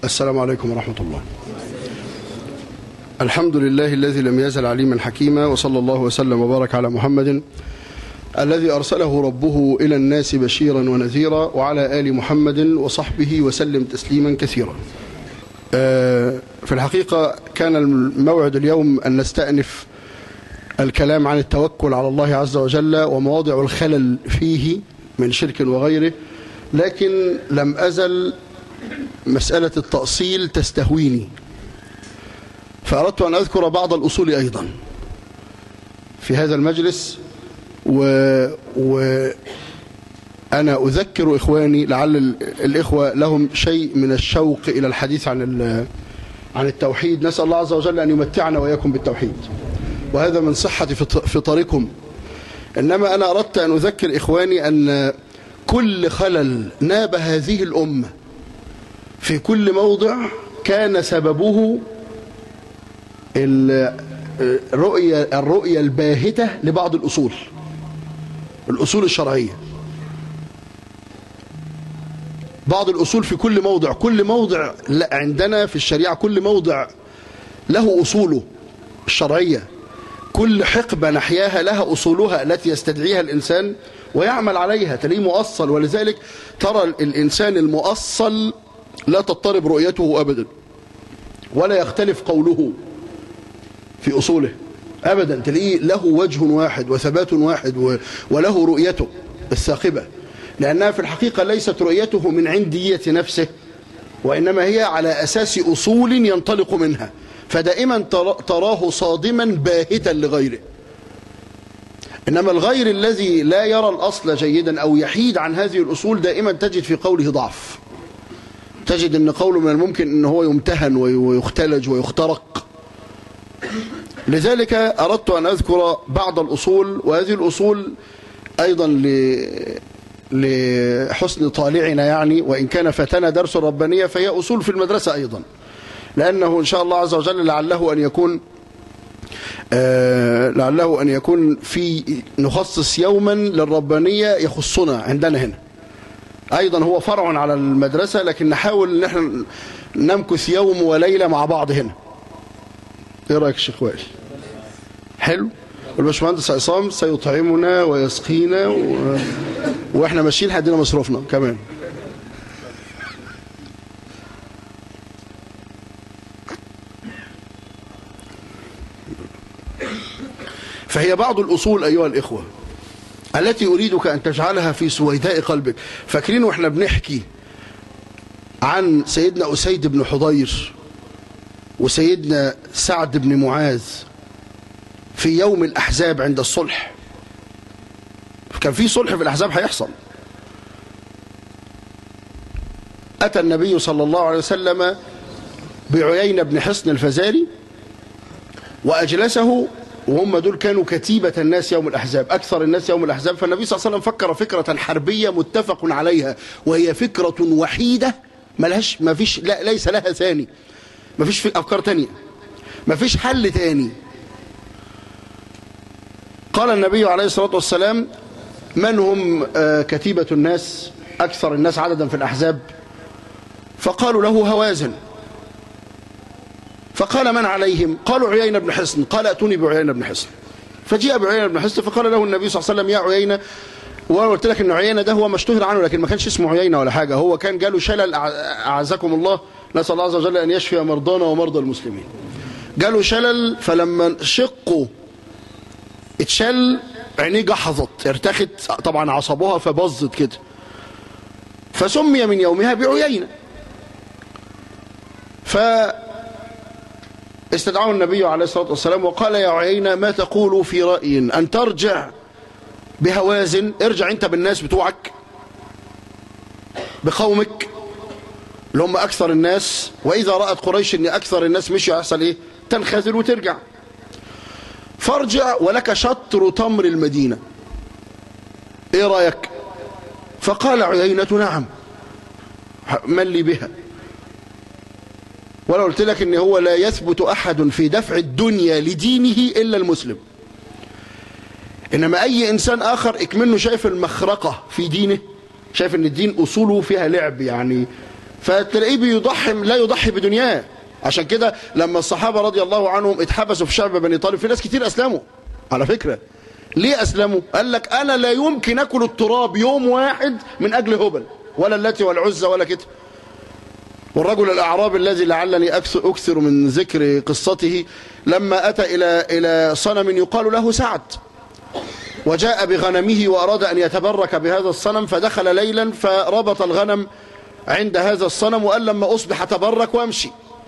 السلام عليكم ورحمة الله الحمد لله الذي لم يزل عليما حكيما وصلى الله وسلم وبارك على محمد الذي أرسله ربه إلى الناس بشيرا ونذيرا وعلى آل محمد وصحبه وسلم تسليما كثيرا في الحقيقة كان الموعد اليوم أن نستأنف الكلام عن التوكل على الله عز وجل ومواضع الخلل فيه من شرك وغيره لكن لم أزل مسألة التأصيل تستهويني فأردت أن أذكر بعض الأصول أيضا في هذا المجلس و... و... أنا أذكر إخواني لعل الإخوة لهم شيء من الشوق إلى الحديث عن ال... عن التوحيد نسأل الله عز وجل أن يمتعنا وإياكم بالتوحيد وهذا من صحة فطركم إنما أنا أردت أن أذكر إخواني أن كل خلل ناب هذه الأمة في كل موضع كان سببه الرؤية, الرؤية الباهتة لبعض الأصول الأصول الشرعية بعض الأصول في كل موضع كل موضع عندنا في الشريعة كل موضع له أصوله الشرعية كل حقبة نحياها لها أصولها التي يستدعيها الإنسان ويعمل عليها تلاقيه مؤصل ولذلك ترى الإنسان المؤصل لا تضطرب رؤيته أبدا ولا يختلف قوله في أصوله أبدا تلاقيه له وجه واحد وثبات واحد وله رؤيته الثاقبة لأنها في الحقيقة ليست رؤيته من عندية نفسه وإنما هي على أساس أصول ينطلق منها فدائما تراه صادما باهتا لغيره إنما الغير الذي لا يرى الأصل جيدا أو يحيد عن هذه الأصول دائما تجد في قوله ضعف تجد أن قوله من الممكن أن هو يمتهن ويختلج ويخترق لذلك أردت أن أذكر بعض الأصول وهذه الأصول أيضا لحسن طالعنا يعني وإن كان فتنا درس الربانية فهي أصول في المدرسة أيضا لأنه إن شاء الله عز وجل لعله أن يكون آه لعله أن يكون في نخصص يوما للربانية يخصنا عندنا هنا أيضا هو فرع على المدرسة لكن نحاول أن احنا نمكث يوم وليلة مع بعض هنا ايه رايك الشيخ وائل حلو والباشمهندس عصام سيطعمنا ويسقينا و... واحنا ماشيين هدينا مصروفنا كمان فهي بعض الأصول أيها الإخوة التي أريدك أن تجعلها في سويداء قلبك فاكرين وإحنا بنحكي عن سيدنا أسيد بن حضير وسيدنا سعد بن معاذ في يوم الأحزاب عند الصلح كان في صلح في الأحزاب هيحصل أتى النبي صلى الله عليه وسلم بعيين بن حصن الفزاري وأجلسه وهم دول كانوا كتيبة الناس يوم الأحزاب أكثر الناس يوم الأحزاب فالنبي صلى الله عليه وسلم فكر فكرة حربية متفق عليها وهي فكرة وحيدة ملهاش ما فيش لا ليس لها ثاني ما فيش في أفكار تانية ما فيش حل تاني قال النبي عليه الصلاة والسلام من هم كتيبة الناس أكثر الناس عددا في الأحزاب فقالوا له هوازن فقال من عليهم قالوا عيينة بن حصن قال أتوني بعيينة بن حصن فجاء بعيينة بن حصن فقال له النبي صلى الله عليه وسلم يا عيينة وانا قلت لك ان عيينة ده هو مشتهر عنه لكن ما كانش اسمه عيينة ولا حاجة هو كان جاله شلل أعزكم الله نسأل الله عز وجل أن يشفي مرضانا ومرضى المسلمين جاله شلل فلما شقه اتشل عينيه جحظت ارتخت طبعا عصبوها فبظت كده فسمي من يومها بعيينة ف استدعاه النبي عليه الصلاة والسلام وقال يا عيينة ما تقول في رأي أن ترجع بهوازن ارجع انت بالناس بتوعك بقومك اللي هم أكثر الناس وإذا رأت قريش أن أكثر الناس مش يحصل إيه تنخذل وترجع فارجع ولك شطر تمر المدينة إيه رأيك فقال عيينة نعم من لي بها ولا قلت لك ان هو لا يثبت احد في دفع الدنيا لدينه الا المسلم انما اي انسان اخر اكمنه شايف المخرقة في دينه شايف ان الدين اصوله فيها لعب يعني فتلاقيه بيضحي لا يضحي بدنياه عشان كده لما الصحابة رضي الله عنهم اتحبسوا في شعب بني طالب في ناس كتير أسلموا على فكرة ليه أسلموا قال لك أنا لا يمكن أكل التراب يوم واحد من أجل هبل ولا اللاتي والعزة ولا كده والرجل الأعرابي الذي لعلني أكثر, أكثر من ذكر قصته لما أتى إلى, إلى صنم يقال له سعد وجاء بغنمه وأراد أن يتبرك بهذا الصنم فدخل ليلا فربط الغنم عند هذا الصنم وقال لما أصبح تبرك وامشي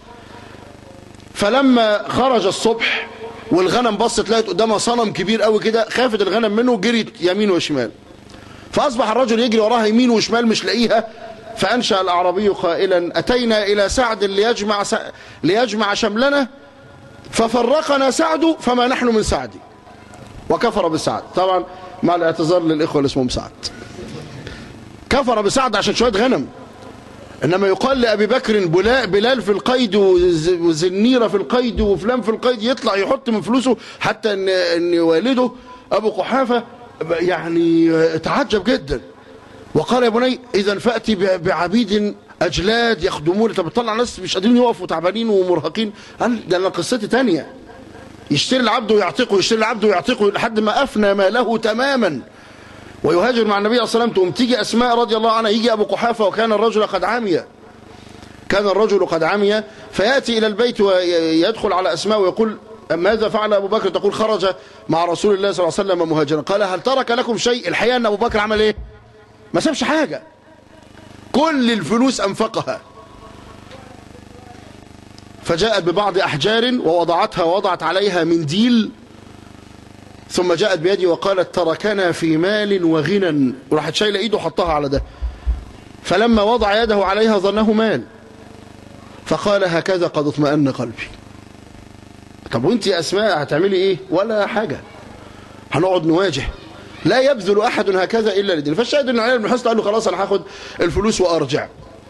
فلما خرج الصبح والغنم بصت لقت قدامها صنم كبير قوي كده خافت الغنم منه وجريت يمين وشمال فأصبح الرجل يجري وراها يمين وشمال مش لاقيها فأنشأ الأعرابي قائلا أتينا إلى سعد ليجمع, س... ليجمع شملنا ففرقنا سعد فما نحن من سعد وكفر بسعد طبعا مع الاعتذار للإخوة اللي اسمهم سعد كفر بسعد عشان شوية غنم إنما يقال لأبي بكر بلال في القيد وزنيرة في القيد وفلان في القيد يطلع يحط من فلوسه حتى إن, إن والده أبو قحافة يعني تعجب جدا وقال يا بني إذا فأتي بعبيد أجلاد يخدمون أنت بتطلع ناس مش قادرين يقفوا تعبانين ومرهقين قال ده أنا قصتي تانية يشتري العبد ويعتقه يشتري العبد ويعتقه لحد ما أفنى ماله تماما ويهاجر مع النبي صلى الله عليه وسلم تقوم تيجي أسماء رضي الله عنها يجي أبو قحافة وكان الرجل قد عمي كان الرجل قد عمي فيأتي إلى البيت ويدخل على أسماء ويقول ماذا فعل أبو بكر تقول خرج مع رسول الله صلى الله عليه وسلم مهاجرا قال هل ترك لكم شيء الحقيقة أن أبو بكر عمل إيه ما سابش حاجة كل الفلوس أنفقها فجاءت ببعض أحجار ووضعتها ووضعت عليها منديل ثم جاءت بيدي وقالت تركنا في مال وغنى وراحت شايله ايده وحطها على ده فلما وضع يده عليها ظنه مال فقال هكذا قد اطمأن قلبي طب وانت يا اسماء هتعملي ايه ولا حاجة هنقعد نواجه لا يبذل احد هكذا الا لدين فالشاهد ان علي بن حسن قال له خلاص انا هاخد الفلوس وارجع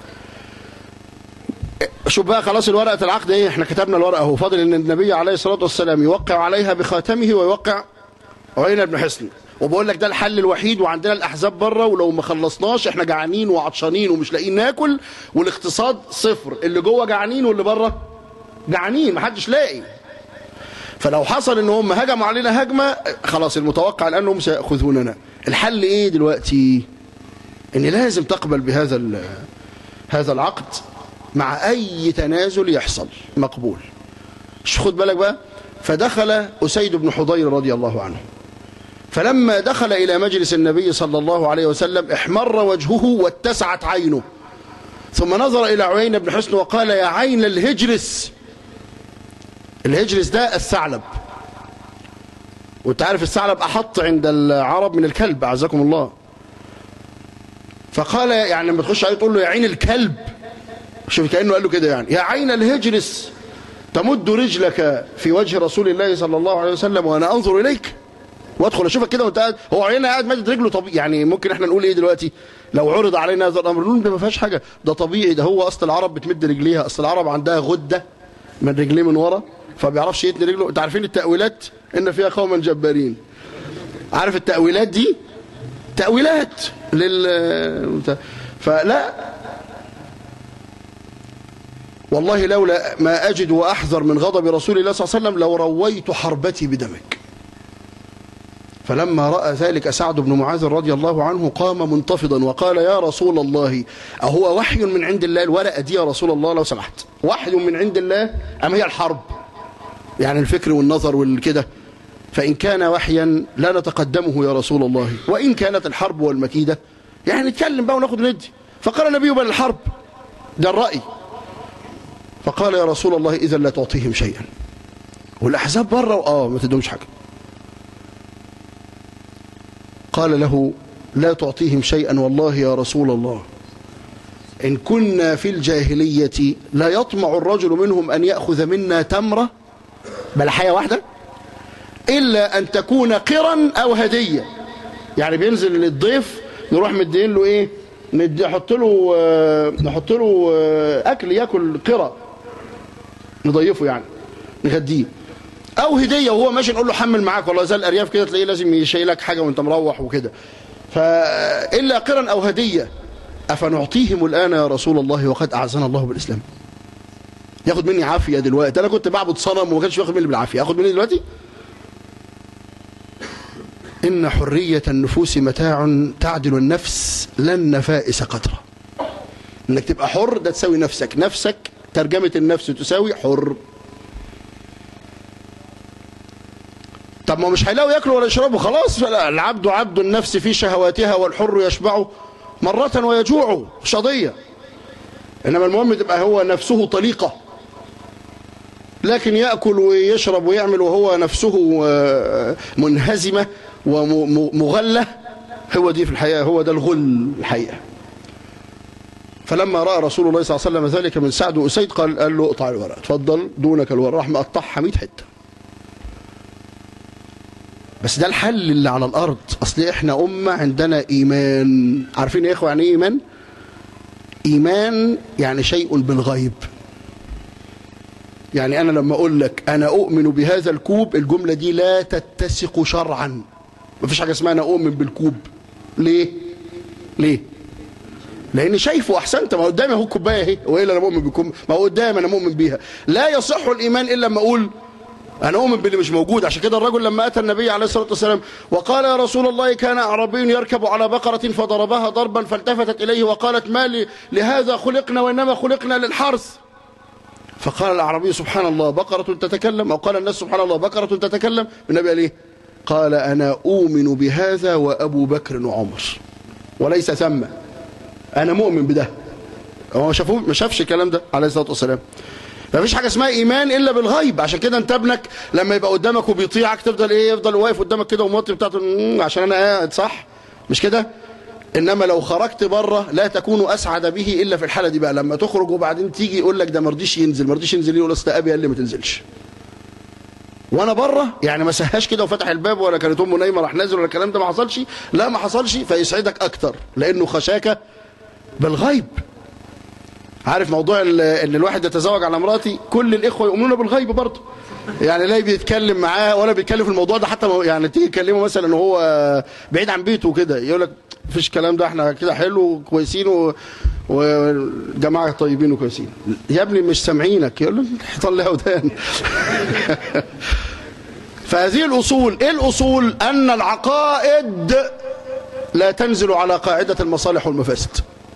شوف بقى خلاص الورقة العقد ايه احنا كتبنا الورقة اهو فاضل ان النبي عليه الصلاة والسلام يوقع عليها بخاتمه ويوقع عيينة بن حسن وبقول لك ده الحل الوحيد وعندنا الاحزاب بره ولو ما خلصناش احنا جعانين وعطشانين ومش لاقيين ناكل والاقتصاد صفر اللي جوه جعانين واللي بره جعانين محدش لاقي فلو حصل ان هم هجموا علينا هجمة خلاص المتوقع الان سيأخذوننا الحل ايه دلوقتي ان لازم تقبل بهذا هذا العقد مع اي تنازل يحصل مقبول مش خد بالك بقى فدخل أسيد بن حضير رضي الله عنه فلما دخل إلى مجلس النبي صلى الله عليه وسلم احمر وجهه واتسعت عينه ثم نظر إلى عيين بن حسن وقال يا عين الهجرس الهجرس ده الثعلب وانت عارف الثعلب أحط عند العرب من الكلب أعزكم الله فقال يعني لما تخش عليه تقول له يا عين الكلب شوف كأنه قال له كده يعني يا عين الهجرس تمد رجلك في وجه رسول الله صلى الله عليه وسلم وأنا أنظر إليك وادخل اشوفك كده وانت قاعد هو عيننا قاعد مادد رجله طبيعي يعني ممكن احنا نقول ايه دلوقتي لو عرض علينا هذا الامر نقول ده ما فيهاش حاجه ده طبيعي ده هو اصل العرب بتمد رجليها اصل العرب عندها غده من رجليه من ورا فبيعرفش يتني رجله انت عارفين التاويلات ان فيها قوما جبارين عارف التاويلات دي تاويلات لل فلا والله لولا ما أجد وأحذر من غضب رسول الله صلى الله عليه وسلم لو رويت حربتي بدمك فلما رأى ذلك سعد بن معاذ رضي الله عنه قام منتفضا وقال يا رسول الله أهو وحي من عند الله الورقة دي يا رسول الله لو سمحت وحي من عند الله أم هي الحرب يعني الفكر والنظر والكده فإن كان وحيا لا نتقدمه يا رسول الله وإن كانت الحرب والمكيدة يعني نتكلم بقى وناخد ندي فقال النبي بل الحرب ده الرأي فقال يا رسول الله إذا لا تعطيهم شيئا والأحزاب بره آه ما تدومش حاجة قال له لا تعطيهم شيئا والله يا رسول الله إن كنا في الجاهلية لا يطمع الرجل منهم أن يأخذ منا تمرة بل حياة واحدة إلا أن تكون قرا أو هدية يعني بينزل للضيف نروح مدين له إيه نحط له نحط له أكل يأكل قرا نضيفه يعني نغديه او هديه وهو ماشي نقول له حمل معاك والله زي الارياف كده تلاقيه لازم يشيلك حاجه وانت مروح وكده فالا قرا او هديه أفنعطيهم الآن يا رسول الله وقد أعزنا الله بالإسلام ياخد مني عافية دلوقتي أنا كنت بعبد صنم وما كانش ياخد مني بالعافية ياخد مني دلوقتي إن حرية النفوس متاع تعدل النفس لن نفائس قدره إنك تبقى حر ده تساوي نفسك نفسك ترجمة النفس تساوي حر طب ما مش هيلاقوا ياكلوا ولا يشربوا خلاص العبد عبد النفس في شهواتها والحر يشبع مرة ويجوع مش قضية إنما المهم تبقى هو نفسه طليقة لكن يأكل ويشرب ويعمل وهو نفسه منهزمة ومغلة هو دي في الحقيقة هو ده الغل الحقيقة فلما رأى رسول الله صلى الله عليه وسلم ذلك من سعد وأسيد قال, قال له اقطع الورق تفضل دونك الورق راح مقطعها 100 حتة بس ده الحل اللي على الأرض أصل إحنا أمة عندنا إيمان عارفين يا إخوة يعني إيه إيمان إيمان يعني شيء بالغيب يعني أنا لما أقول لك أنا أؤمن بهذا الكوب الجملة دي لا تتسق شرعا مفيش حاجة اسمها أنا أؤمن بالكوب ليه ليه لان شايفه احسنت ما قدامي اهو الكوبايه اهي والا انا مؤمن بالكوب ما هو قدامي انا مؤمن بيها لا يصح الايمان الا لما اقول انا اؤمن باللي مش موجود عشان كده الرجل لما اتى النبي عليه الصلاه والسلام وقال يا رسول الله كان اعرابي يركب على بقره فضربها ضربا فالتفتت اليه وقالت ما لي لهذا خلقنا وانما خلقنا للحرث فقال الاعرابي سبحان الله بقره تتكلم او قال الناس سبحان الله بقره تتكلم النبي قال ايه قال انا اؤمن بهذا وابو بكر وعمر وليس ثم انا مؤمن بده هو ما شافوه ما شافش الكلام ده عليه الصلاه والسلام ما فيش حاجه اسمها ايمان الا بالغيب عشان كده انت ابنك لما يبقى قدامك وبيطيعك تفضل ايه يفضل واقف قدامك كده وموطي بتاعته عشان انا قاعد صح مش كده انما لو خرجت بره لا تكون اسعد به الا في الحاله دي بقى لما تخرج وبعدين تيجي يقول لك ده ما رضيش ينزل ما رضيش ينزل يقول اصل ابي قال لي ما تنزلش وانا بره يعني ما سهاش كده وفتح الباب ولا كانت امه نايمه راح نازل ولا الكلام ده ما حصلش لا ما حصلش فيسعدك اكتر لانه خشاك بالغيب عارف موضوع ان الواحد يتزوج على مراتي كل الاخوه يؤمنون بالغيب برضه يعني لا بيتكلم معاه ولا بيتكلم في الموضوع ده حتى يعني تيجي تكلمه مثلا ان هو بعيد عن بيته وكده يقول لك مفيش الكلام ده احنا كده حلو وكويسين و... وجماعه طيبين وكويسين يا ابني مش سامعينك يقول له حيطان لها ودان فهذه الاصول ايه الاصول ان العقائد لا تنزل على قاعده المصالح والمفاسد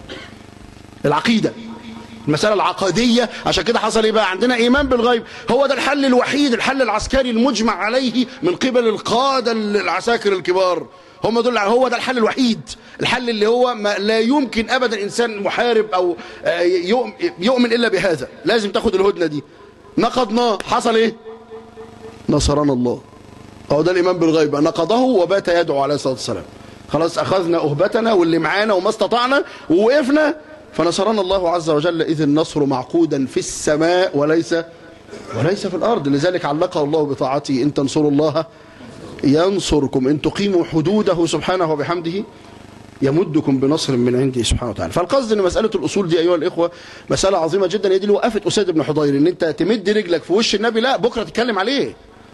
العقيده المسألة العقدية عشان كده حصل ايه بقى عندنا ايمان بالغيب هو ده الحل الوحيد الحل العسكري المجمع عليه من قبل القادة العساكر الكبار هم دول هو ده الحل الوحيد الحل اللي هو ما لا يمكن ابدا انسان محارب او يؤمن الا بهذا لازم تاخد الهدنة دي نقضناه حصل ايه نصرنا الله هو ده الايمان بالغيب نقضه وبات يدعو عليه الصلاة والسلام خلاص اخذنا اهبتنا واللي معانا وما استطعنا ووقفنا فنصرنا الله عز وجل إذ النصر معقودا في السماء وليس وليس في الأرض لذلك علقه الله بطاعته إن تنصروا الله ينصركم إن تقيموا حدوده سبحانه وبحمده يمدكم بنصر من عنده سبحانه وتعالى فالقصد ان مساله الاصول دي ايها الاخوه مساله عظيمه جدا هي دي اللي وقفت اسيد بن حضير ان انت تمد رجلك في وش النبي لا بكره تتكلم عليه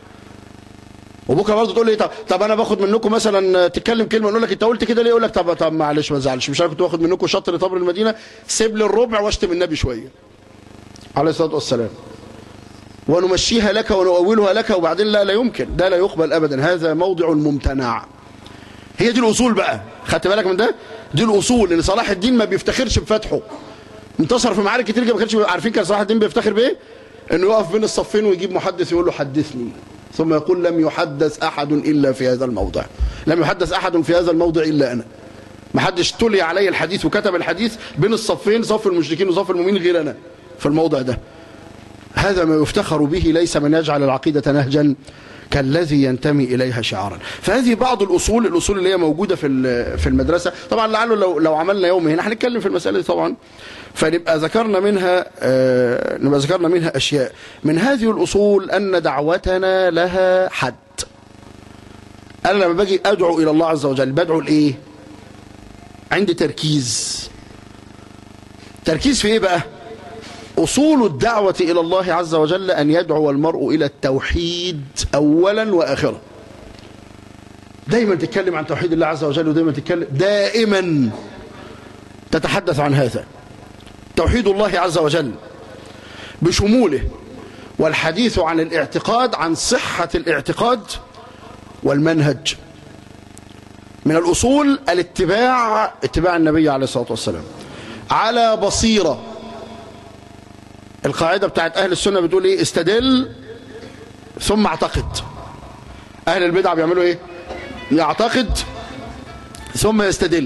وبكره برضه تقول لي طب طب انا باخد منكم مثلا تتكلم كلمه نقول لك انت قلت كده ليه يقول لك طب طب معلش ما تزعلش مش انا كنت باخد منكم شطر طبر المدينه سيب لي الربع واشتم النبي شويه عليه الصلاه والسلام ونمشيها لك ونؤولها لك وبعدين لا لا يمكن ده لا يقبل ابدا هذا موضع ممتنع هي دي الاصول بقى خدت بالك من ده دي الاصول ان صلاح الدين ما بيفتخرش بفتحه انتصر في معارك كتير ما كانش عارفين كان صلاح الدين بيفتخر بايه انه يقف بين الصفين ويجيب محدث يقول له حدثني ثم يقول لم يحدث أحد إلا في هذا الموضع لم يحدث أحد في هذا الموضع إلا أنا ما حدش تلي علي الحديث وكتب الحديث بين الصفين صف المشركين وصف المؤمنين غير أنا في الموضع ده هذا ما يفتخر به ليس من يجعل العقيدة نهجا كالذي ينتمي إليها شعارا فهذه بعض الأصول الأصول اللي هي موجودة في في المدرسة طبعا لعله لو, لو عملنا يوم هنا هنتكلم في المسألة دي طبعا فنبقى ذكرنا منها آه نبقى ذكرنا منها أشياء من هذه الأصول أن دعوتنا لها حد أنا لما باجي أدعو إلى الله عز وجل بدعو لإيه عندي تركيز تركيز في إيه بقى أصول الدعوة إلى الله عز وجل أن يدعو المرء إلى التوحيد أولا وآخرا دايما تتكلم عن توحيد الله عز وجل ودايما تتكلم دائما تتحدث عن هذا توحيد الله عز وجل بشموله والحديث عن الاعتقاد عن صحة الاعتقاد والمنهج من الأصول الاتباع اتباع النبي عليه الصلاة والسلام على بصيرة القاعدة بتاعت أهل السنة بتقول إيه استدل ثم اعتقد أهل البدع بيعملوا إيه يعتقد ثم يستدل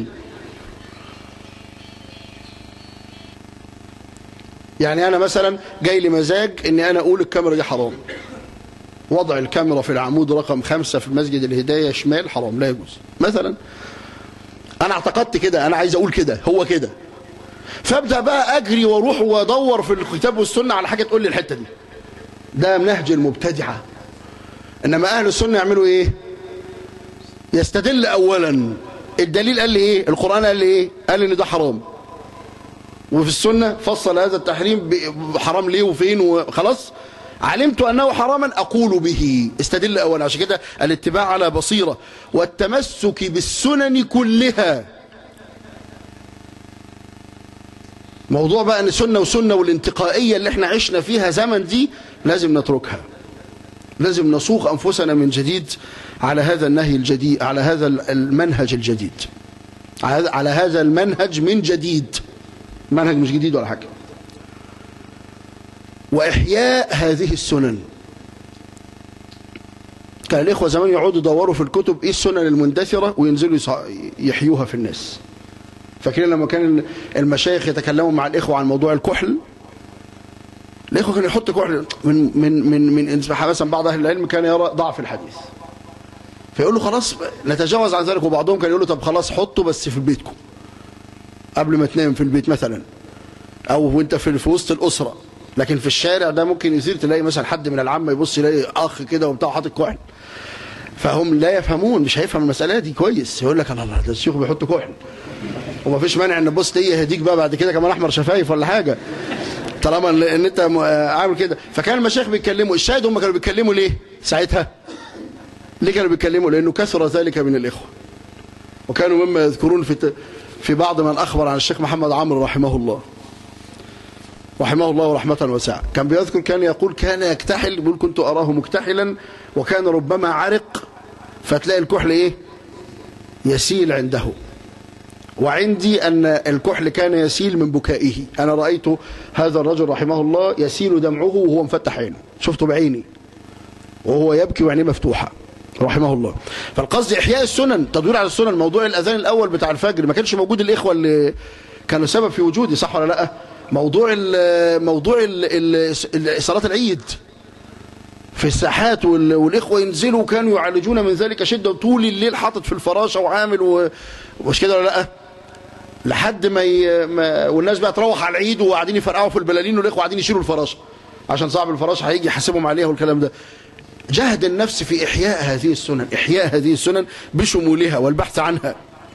يعني أنا مثلا جاي لي مزاج إني أنا أقول الكاميرا دي حرام وضع الكاميرا في العمود رقم خمسة في مسجد الهداية شمال حرام لا يجوز مثلا أنا اعتقدت كده أنا عايز أقول كده هو كده فابدأ بقى أجري وأروح وأدور في الكتاب والسنة على حاجة تقول لي الحتة دي ده نهج المبتدعة إنما أهل السنة يعملوا إيه يستدل أولا الدليل قال لي إيه القرآن قال لي إيه قال لي إن ده حرام وفي السنة فصل هذا التحريم حرام ليه وفين وخلاص علمت أنه حراما أقول به استدل أولا عشان كده الاتباع على بصيرة والتمسك بالسنن كلها موضوع بقى أن سنة وسنة والانتقائية اللي احنا عشنا فيها زمن دي لازم نتركها لازم نصوغ أنفسنا من جديد على هذا النهي الجديد على هذا المنهج الجديد على هذا المنهج من جديد منهج مش جديد ولا حاجة وإحياء هذه السنن كان الإخوة زمان يقعدوا يدوروا في الكتب إيه السنن المندثرة وينزلوا يحيوها في الناس فاكرين لما كان المشايخ يتكلموا مع الإخوة عن موضوع الكحل الإخوة كانوا يحط كحل من من من من مثلا بعض أهل العلم كان يرى ضعف الحديث فيقول له خلاص نتجاوز عن ذلك وبعضهم كان يقول له طب خلاص حطه بس في بيتكم قبل ما تنام في البيت مثلا او وانت في في وسط الاسره لكن في الشارع ده ممكن يصير تلاقي مثلا حد من العامه يبص يلاقي اخ كده وبتاع حاطط كحل فهم لا يفهمون مش هيفهم المساله دي كويس يقول لك الله ده الشيوخ بيحطوا كحل ومفيش مانع ان تبص تلاقيه يهديك بقى بعد كده كمان احمر شفايف ولا حاجه طالما ان انت عامل كده فكان المشايخ بيتكلموا الشاهد هم كانوا بيتكلموا ليه ساعتها ليه كانوا بيتكلموا لانه كثر ذلك من الاخوه وكانوا مما يذكرون في في بعض من أخبر عن الشيخ محمد عمرو رحمه الله رحمه الله رحمة واسعة كان بيذكر كان يقول كان يكتحل يقول كنت أراه مكتحلا وكان ربما عرق فتلاقي الكحل إيه يسيل عنده وعندي أن الكحل كان يسيل من بكائه أنا رأيت هذا الرجل رحمه الله يسيل دمعه وهو مفتح عينه شفته بعيني وهو يبكي وعينيه مفتوحة رحمه الله فالقصد إحياء السنن تدوير على السنن موضوع الأذان الأول بتاع الفجر ما كانش موجود الإخوة اللي كانوا سبب في وجودي صح ولا لا موضوع ال موضوع ال صلاة العيد في الساحات والإخوة ينزلوا كانوا يعالجون من ذلك شدة طول الليل حاطط في الفراشة وعامل ومش كده ولا لا لحد ما, ي... ما والناس بقى تروح على العيد وقاعدين يفرقعوا في البلالين والإخوة قاعدين يشيلوا الفراشة عشان صاحب الفراشة هيجي يحاسبهم عليها والكلام ده جهد النفس في إحياء هذه السنن إحياء هذه السنن بشمولها والبحث عنها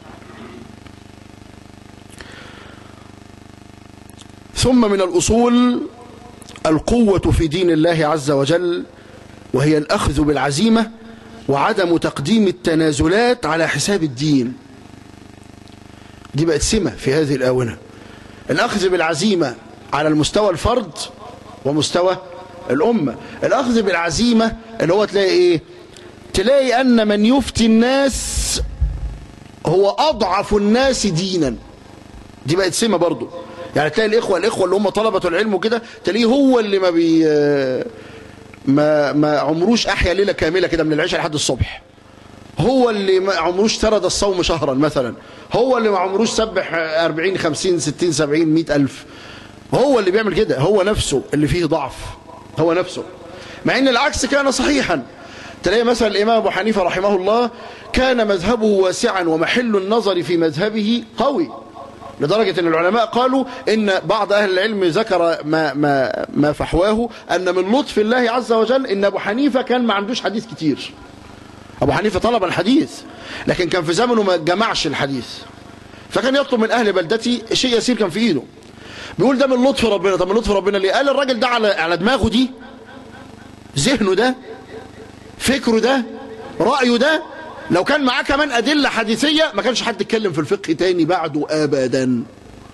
ثم من الأصول القوة في دين الله عز وجل وهي الأخذ بالعزيمة وعدم تقديم التنازلات على حساب الدين دي بقت سمة في هذه الآونة الأخذ بالعزيمة على المستوى الفرد ومستوى الأمة الأخذ بالعزيمة اللي هو تلاقي إيه تلاقي أن من يفتي الناس هو أضعف الناس دينا دي بقت سمة برضو يعني تلاقي الإخوة الإخوة اللي هم طلبة العلم وكده تلاقيه هو اللي ما بي ما ما عمروش أحيا ليلة كاملة كده من العشاء لحد الصبح هو اللي ما عمروش سرد الصوم شهرا مثلا هو اللي ما عمروش سبح 40 50 60 70 100 ألف هو اللي بيعمل كده هو نفسه اللي فيه ضعف هو نفسه مع ان العكس كان صحيحا تلاقي مثلا الإمام أبو حنيفة رحمه الله كان مذهبه واسعا ومحل النظر في مذهبه قوي لدرجة أن العلماء قالوا إن بعض أهل العلم ذكر ما, ما, ما فحواه أن من لطف الله عز وجل إن أبو حنيفة كان ما عندوش حديث كتير أبو حنيفة طلب الحديث لكن كان في زمنه ما جمعش الحديث فكان يطلب من أهل بلدتي شيء يسير كان في إيده بيقول ده من لطف ربنا طب من لطف ربنا ليه قال الراجل ده على على دماغه دي ذهنه ده فكره ده رأيه ده لو كان معاه كمان أدلة حديثية ما كانش حد يتكلم في الفقه تاني بعده أبدا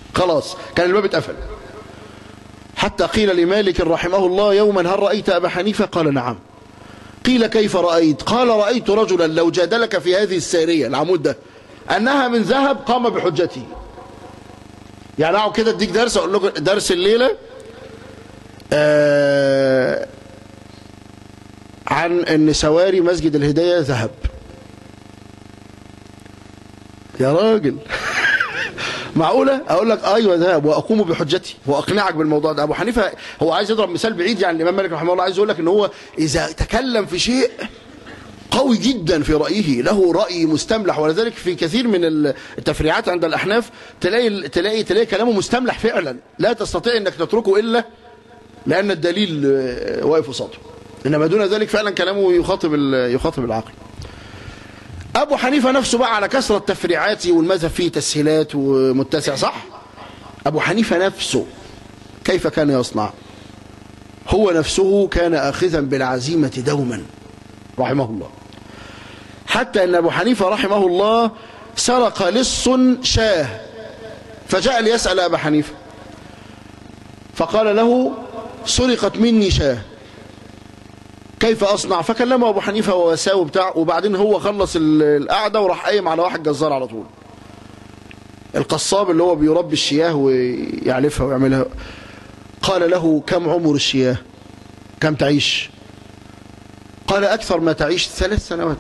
خلاص كان الباب اتقفل حتى قيل لمالك رحمه الله يوما هل رأيت أبا حنيفة قال نعم قيل كيف رأيت قال رأيت رجلا لو جادلك في هذه السارية العمود ده أنها من ذهب قام بحجته يعني اقعد كده اديك درس اقول لكم درس الليله آه عن ان سواري مسجد الهدايه ذهب يا راجل معقوله اقول لك ايوه ذهب واقوم بحجتي واقنعك بالموضوع ده ابو حنيفه هو عايز يضرب مثال بعيد يعني الامام مالك رحمه الله عايز يقول لك ان هو اذا تكلم في شيء قوي جدا في رأيه له رأي مستملح ولذلك في كثير من التفريعات عند الأحناف تلاقي تلاقي تلاقي كلامه مستملح فعلا لا تستطيع انك تتركه إلا لأن الدليل واقف قصاده إنما دون ذلك فعلا كلامه يخاطب يخاطب العقل أبو حنيفة نفسه بقى على كثرة تفريعاته والمذهب فيه تسهيلات ومتسع صح أبو حنيفة نفسه كيف كان يصنع هو نفسه كان آخذا بالعزيمة دوما رحمه الله حتى أن أبو حنيفة رحمه الله سرق لص شاه فجاء ليسأل أبا حنيفة فقال له سرقت مني شاه كيف أصنع فكلمه أبو حنيفة ووساوي بتاع وبعدين هو خلص القعدة وراح قايم على واحد جزار على طول القصاب اللي هو بيربي الشياه ويعلفها ويعملها قال له كم عمر الشياه كم تعيش قال أكثر ما تعيش ثلاث سنوات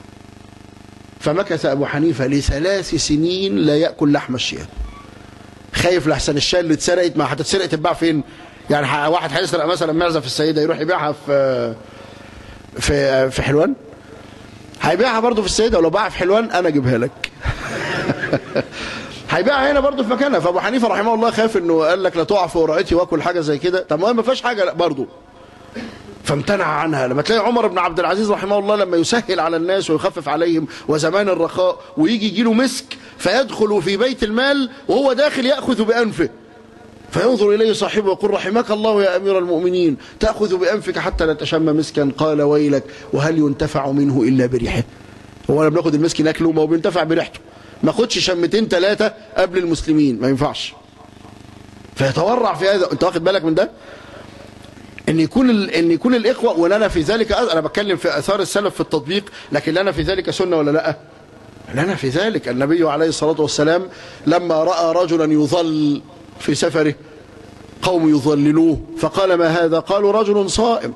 فمكث أبو حنيفة لثلاث سنين لا يأكل لحم الشياه خايف لحسن الشاه اللي اتسرقت ما هتتسرق تتباع فين يعني واحد هيسرق مثلا معزة في السيدة يروح يبيعها في في في حلوان هيبيعها برضه في السيدة ولو باعها في حلوان أنا أجيبها لك هيبيعها هنا برضه في مكانها فابو حنيفه رحمه الله خاف انه قال لك لا تقع في قرعتي واكل حاجه زي كده طب ما فيهاش حاجه لا برضه فامتنع عنها لما تلاقي عمر بن عبد العزيز رحمه الله لما يسهل على الناس ويخفف عليهم وزمان الرخاء ويجي يجيله مسك فيدخل في بيت المال وهو داخل يأخذ بأنفه فينظر إليه صاحبه ويقول رحمك الله يا أمير المؤمنين تأخذ بأنفك حتى لا تشم مسكا قال ويلك وهل ينتفع منه إلا بريحه هو أنا بناخد المسك ناكله ما هو بينتفع بريحته ما خدش شمتين ثلاثة قبل المسلمين ما ينفعش فيتورع في هذا انت واخد بالك من ده ان يكون ال... ان يكون الاخوه ولنا في ذلك انا بتكلم في اثار السلف في التطبيق لكن لنا في ذلك سنه ولا لا لنا في ذلك النبي عليه الصلاه والسلام لما راى رجلا يظل في سفره قوم يظللوه فقال ما هذا قالوا رجل صائم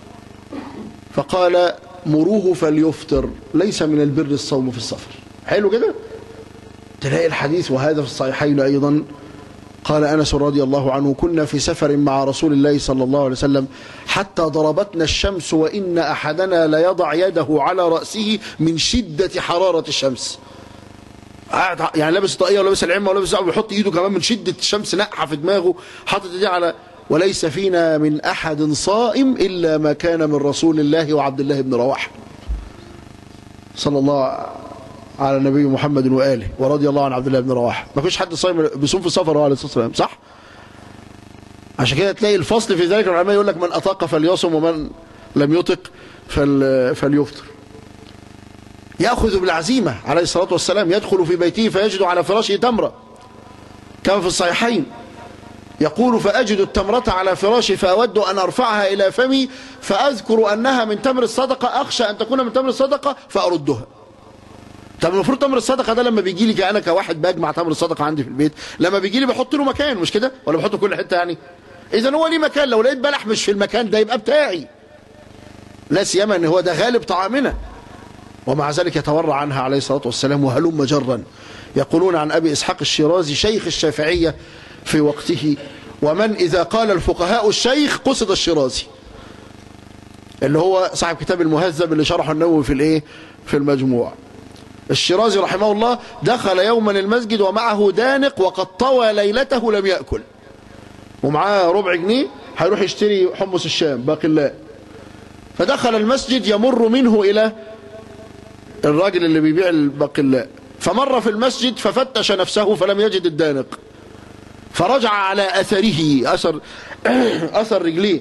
فقال مروه فليفطر ليس من البر الصوم في السفر حلو كده تلاقي الحديث وهذا في الصحيحين ايضا قال أنس رضي الله عنه كنا في سفر مع رسول الله صلى الله عليه وسلم حتى ضربتنا الشمس وإن أحدنا ليضع يده على رأسه من شدة حرارة الشمس يعني لابس طاقية ولابس العمة ولابس ويحط ايده كمان من شدة الشمس نقحة في دماغه حاطط ايديه على وليس فينا من أحد صائم إلا ما كان من رسول الله وعبد الله بن رواحه صلى الله على النبي محمد وآله ورضي الله عن عبد الله بن رواحه ما فيش حد صايم بيصوم في السفر عليه الصلاه والسلام صح عشان كده تلاقي الفصل في ذلك العلماء يقول لك من أطاق فليصم ومن لم يطق فليفطر يأخذ بالعزيمة عليه الصلاة والسلام يدخل في بيته فيجد على فراشه تمرة كما في الصحيحين يقول فأجد التمرة على فراشي فأود أن أرفعها إلى فمي فأذكر أنها من تمر الصدقة أخشى أن تكون من تمر الصدقة فأردها طب المفروض تمر الصدقه ده لما بيجي لي انا كواحد بجمع تمر الصدقه عندي في البيت لما بيجي لي بحط له مكان مش كده ولا بحطه كل حته يعني اذا هو ليه مكان لو لقيت بلح مش في المكان ده يبقى بتاعي لا سيما ان هو ده غالب طعامنا ومع ذلك يتورع عنها عليه الصلاه والسلام وهلم جرا يقولون عن ابي اسحاق الشيرازي شيخ الشافعيه في وقته ومن اذا قال الفقهاء الشيخ قصد الشيرازي اللي هو صاحب كتاب المهذب اللي شرحه النووي في الايه في المجموع الشيرازي رحمه الله دخل يوما المسجد ومعه دانق وقد طوى ليلته لم يأكل ومعاه ربع جنيه هيروح يشتري حمص الشام باقلاء فدخل المسجد يمر منه إلى الراجل اللي بيبيع الباقلاء فمر في المسجد ففتش نفسه فلم يجد الدانق فرجع على أثره أثر, أثر رجليه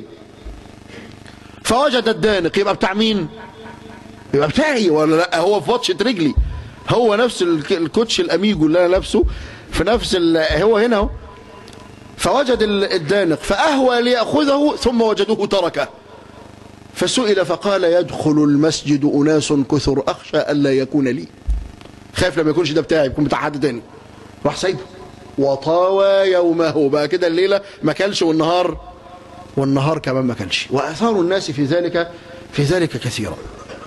فوجد الدانق يبقى بتاع مين يبقى بتاعي ولا لا هو في وطشة رجلي هو نفس الكوتش الاميجو اللي انا لابسه في نفس هو هنا اهو فوجد الدانق فأهوى ليأخذه ثم وجدوه تركه فسئل فقال يدخل المسجد أناس كثر أخشى ألا يكون لي خايف لما يكونش ده بتاعي يكون بتاع حد تاني راح سايبه وطاوى يومه بقى كده الليلة ما كلش والنهار والنهار كمان ما كلش وأثار الناس في ذلك في ذلك كثيرا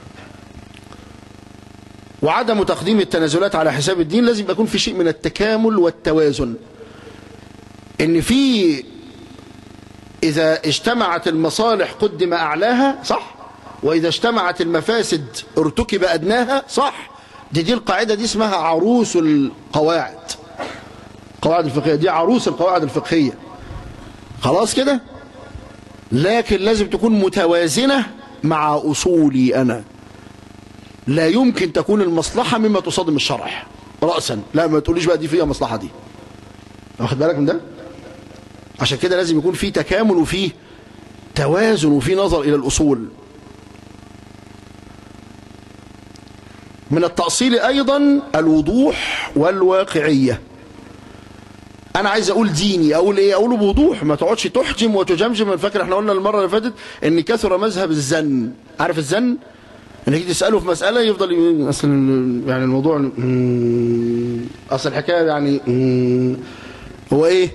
وعدم تقديم التنازلات على حساب الدين لازم يكون في شيء من التكامل والتوازن ان في اذا اجتمعت المصالح قدم اعلاها صح واذا اجتمعت المفاسد ارتكب ادناها صح دي دي القاعده دي اسمها عروس القواعد قواعد الفقهيه دي عروس القواعد الفقهيه خلاص كده لكن لازم تكون متوازنه مع اصولي انا لا يمكن تكون المصلحه مما تصادم الشرع راسا لا ما تقوليش بقى دي فيها مصلحه دي واخد بالك من ده عشان كده لازم يكون في تكامل وفي توازن وفي نظر إلى الأصول من التأصيل أيضا الوضوح والواقعية أنا عايز أقول ديني أقول إيه أقوله بوضوح ما تقعدش تحجم وتجمجم أنا فاكر إحنا قلنا المرة اللي فاتت إن كثر مذهب الزن عارف الزن انك تساله في مساله يفضل يقول اصل يعني الموضوع مم، اصل الحكايه يعني مم، هو ايه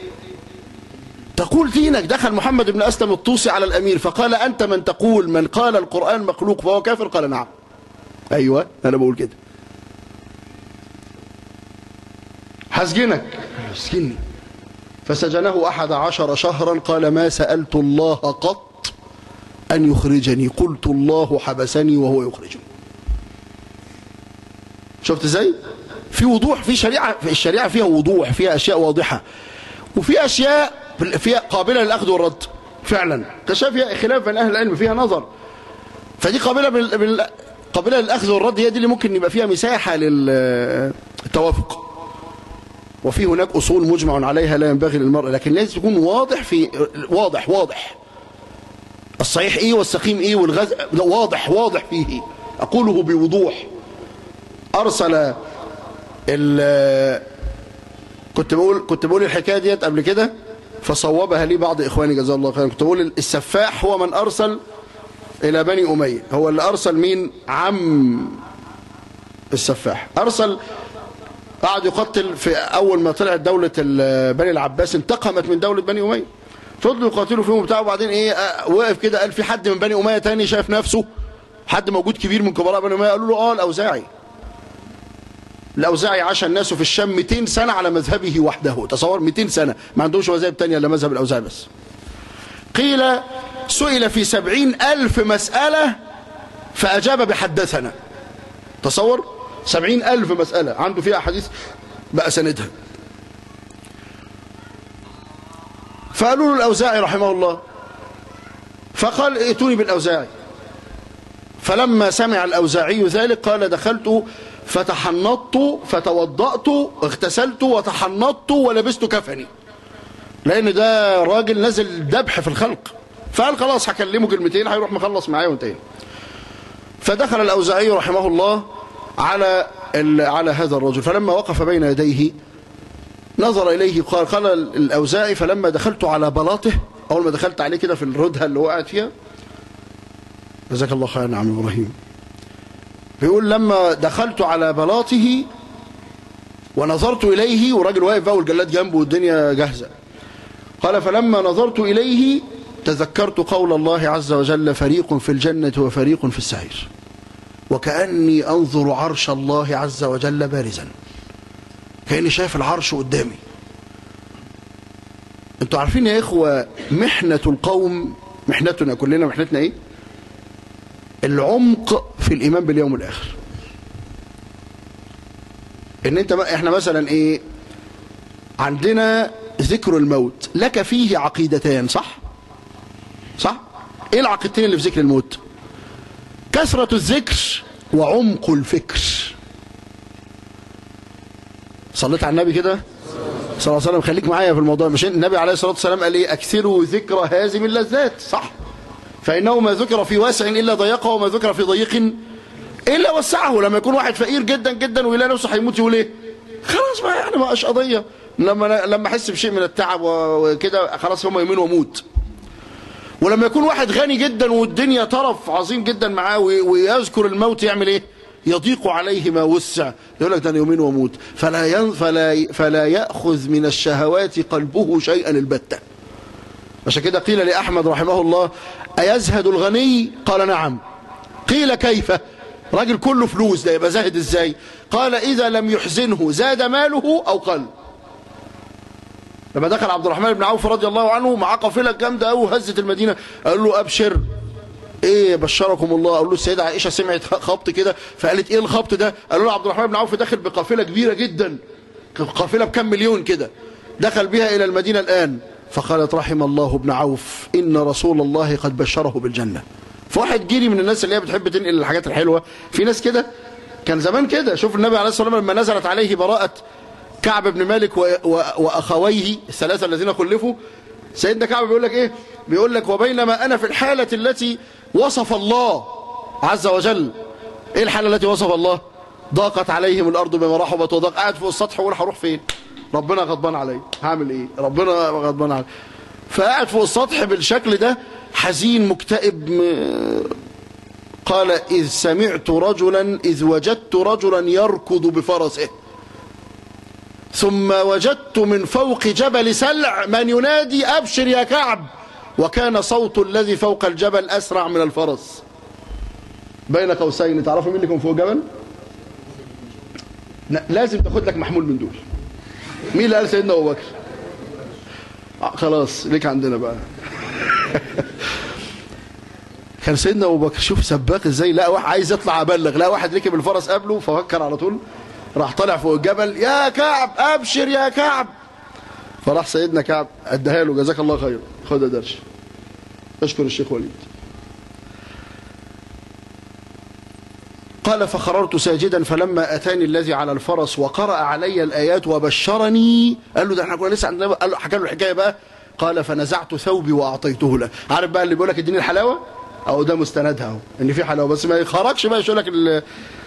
تقول دينك دخل محمد بن أسلم الطوسي على الأمير فقال أنت من تقول من قال القرآن مخلوق فهو كافر قال نعم أيوة أنا بقول كده هسجنك اسجني فسجنه أحد عشر شهرا قال ما سألت الله قط أن يخرجني قلت الله حبسني وهو يخرجني شفت ازاي في وضوح في شريعة في الشريعة فيها وضوح فيها أشياء واضحة وفي أشياء فيها قابلة للأخذ والرد فعلا كشاف فيها خلاف بين أهل العلم فيها نظر فدي قابلة بال... بال... قابلة للأخذ والرد هي دي اللي ممكن يبقى فيها مساحة للتوافق وفي هناك أصول مجمع عليها لا ينبغي للمرء لكن لازم تكون واضح في واضح واضح الصحيح ايه والسقيم ايه والغاز واضح واضح فيه اقوله بوضوح ارسل ال كنت بقول كنت بقول الحكايه ديت قبل كده فصوبها لي بعض اخواني جزاه الله خيرا كنت بقول السفاح هو من ارسل الى بني اميه هو اللي ارسل مين عم السفاح ارسل قعد يقتل في اول ما طلعت دوله بني العباس انتقمت من دوله بني اميه فضلوا يقاتلوا فيهم وبتاع وبعدين ايه آه وقف كده قال في حد من بني اميه تاني شايف نفسه حد موجود كبير من كبراء بني اميه قالوا له اه الاوزاعي الاوزاعي عاش الناس في الشام 200 سنه على مذهبه وحده تصور 200 سنه ما عندهمش مذاهب تانية الا مذهب الاوزاعي بس قيل سئل في سبعين ألف مسألة فأجاب بحدثنا تصور سبعين ألف مسألة عنده فيها حديث بقى سندها فقالوا له الأوزاعي رحمه الله فقال ائتوني بالأوزاعي فلما سمع الأوزاعي ذلك قال دخلت فتحنطت فتوضأت اغتسلت وتحنطت ولبست كفني لأن ده راجل نزل ذبح في الخلق فقال خلاص هكلمه كلمتين هيروح مخلص معايا وانتهينا فدخل الأوزاعي رحمه الله على على هذا الرجل فلما وقف بين يديه نظر إليه قال قال الأوزاعي فلما دخلت على بلاطه أول ما دخلت عليه كده في الردهة اللي هو قاعد فيها جزاك الله خيرا يا عم إبراهيم بيقول لما دخلت على بلاطه ونظرت إليه وراجل واقف بقى والجلاد جنبه والدنيا جاهزة قال فلما نظرت إليه تذكرت قول الله عز وجل فريق في الجنة وفريق في السعير وكأني أنظر عرش الله عز وجل بارزا كأني شايف العرش قدامي انتوا عارفين يا إخوة محنة القوم محنتنا كلنا محنتنا إيه العمق في الإيمان باليوم الآخر ان انت احنا مثلا ايه عندنا ذكر الموت لك فيه عقيدتان صح صح ايه العقيدتين اللي في ذكر الموت كثرة الذكر وعمق الفكر صليت على النبي كده صلى الله عليه وسلم خليك معايا في الموضوع مش النبي عليه الصلاة والسلام قال ايه اكثروا ذكر هازم اللذات صح فإنه ما ذكر في واسع إلا ضيقه وما ذكر في ضيق إلا وسعه لما يكون واحد فقير جدا جدا ويلاقي نفسه هيموت يقول ايه خلاص بقى يعني ما بقاش قضيه لما لما احس بشيء من التعب وكده خلاص هم يومين واموت ولما يكون واحد غني جدا والدنيا طرف عظيم جدا معاه وي- ويذكر الموت يعمل ايه يضيق عليه ما وسع يقول لك ده انا يومين واموت فلا ين فلا فلا ياخذ من الشهوات قلبه شيئا البته عشان كده قيل لاحمد رحمه الله ايزهد الغني قال نعم قيل كيف راجل كله فلوس ده يبقى زاهد ازاي قال اذا لم يحزنه زاد ماله او قل لما دخل عبد الرحمن بن عوف رضي الله عنه معاه قافله جامده قوي هزت المدينه قال له ابشر ايه بشركم الله قال له السيده عائشه سمعت خبط كده فقالت ايه الخبط ده قالوا له عبد الرحمن بن عوف داخل بقافله كبيره جدا قافله بكم مليون كده دخل بها الى المدينه الان فقالت رحم الله ابن عوف ان رسول الله قد بشره بالجنه فواحد جيري من الناس اللي هي بتحب تنقل الحاجات الحلوه في ناس كده كان زمان كده شوف النبي عليه الصلاه والسلام لما نزلت عليه براءه كعب بن مالك و... و... واخويه الثلاثه الذين خلفوا سيدنا كعب بيقول لك ايه بيقول لك وبينما انا في الحاله التي وصف الله عز وجل ايه الحاله التي وصف الله ضاقت عليهم الارض بما رحبت وضاق قاعد فوق السطح واقول هروح فين ربنا غضبان علي هعمل ايه ربنا غضبان علي فقاعد فوق السطح بالشكل ده حزين مكتئب م... قال إذ سمعت رجلا إذ وجدت رجلا يركض بفرسه ثم وجدت من فوق جبل سلع من ينادي أبشر يا كعب وكان صوت الذي فوق الجبل أسرع من الفرس بين قوسين تعرفوا مين اللي كان فوق الجبل لا، لازم تاخد لك محمول من دول مين اللي قال سيدنا أبو بكر آه، خلاص ليك عندنا بقى كان سيدنا ابو بكر شوف سباق ازاي لا واحد عايز يطلع ابلغ لا واحد ركب الفرس قبله ففكر على طول راح طالع فوق الجبل يا كعب ابشر يا كعب فراح سيدنا كعب اداها له جزاك الله خير خد يا درش اشكر الشيخ وليد قال فخررت ساجدا فلما اتاني الذي على الفرس وقرا علي الايات وبشرني قال له ده احنا كنا لسه عندنا قال له حكى له الحكايه بقى قال فنزعت ثوبي واعطيته له عارف بقى اللي بيقول لك اديني الحلاوه او ده مستندها اهو ان في حلاوه بس ما يخرجش بقى يقول لك ال...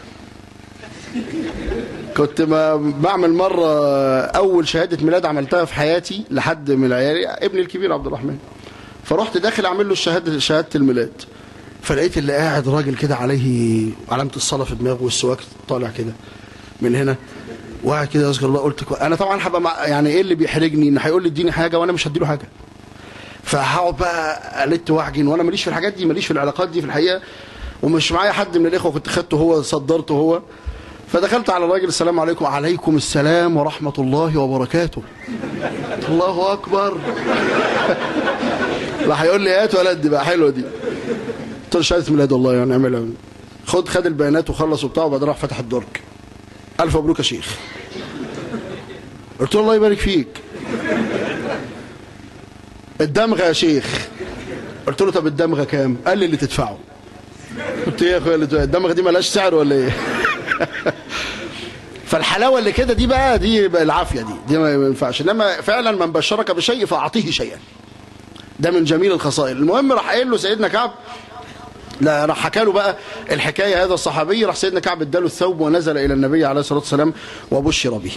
كنت ما بعمل مره اول شهاده ميلاد عملتها في حياتي لحد من العيال ابني الكبير عبد الرحمن فرحت داخل اعمل له الشهاده شهاده الميلاد فلقيت اللي قاعد راجل كده عليه علامه الصلاه في دماغه والسواك طالع كده من هنا وقاعد كده اذكر الله قلت كو- انا طبعا هبقى مع- يعني ايه اللي بيحرجني ان هيقول لي اديني حاجه وانا مش هديله حاجه فهقعد بقى الت واعجن وانا ماليش في الحاجات دي ماليش في العلاقات دي في الحقيقه ومش معايا حد من الاخوه كنت خدته هو صدرته هو فدخلت على الراجل السلام عليكم عليكم السلام ورحمه الله وبركاته الله اكبر راح يقول لي هات ولد بقى حلوه دي قلت له شهاده ميلاد والله يعني اعملها خد خد البيانات وخلص وبتاع وبعدين راح فتح الدرج الف مبروك يا شيخ قلت له الله يبارك فيك الدمغه يا شيخ قلت له طب الدمغه كام قال لي اللي تدفعه قلت له ايه يا اخويا اللي تدفعه؟ الدمغه دي ملهاش سعر ولا ايه فالحلاوه اللي كده دي بقى دي بقى العافيه دي دي ما ينفعش انما فعلا من بشرك بشيء فاعطيه شيئا ده من جميل الخصائل المهم راح قايل له سيدنا كعب لا راح حكى له بقى الحكايه هذا الصحابي راح سيدنا كعب اداله الثوب ونزل الى النبي عليه الصلاه والسلام وبشر به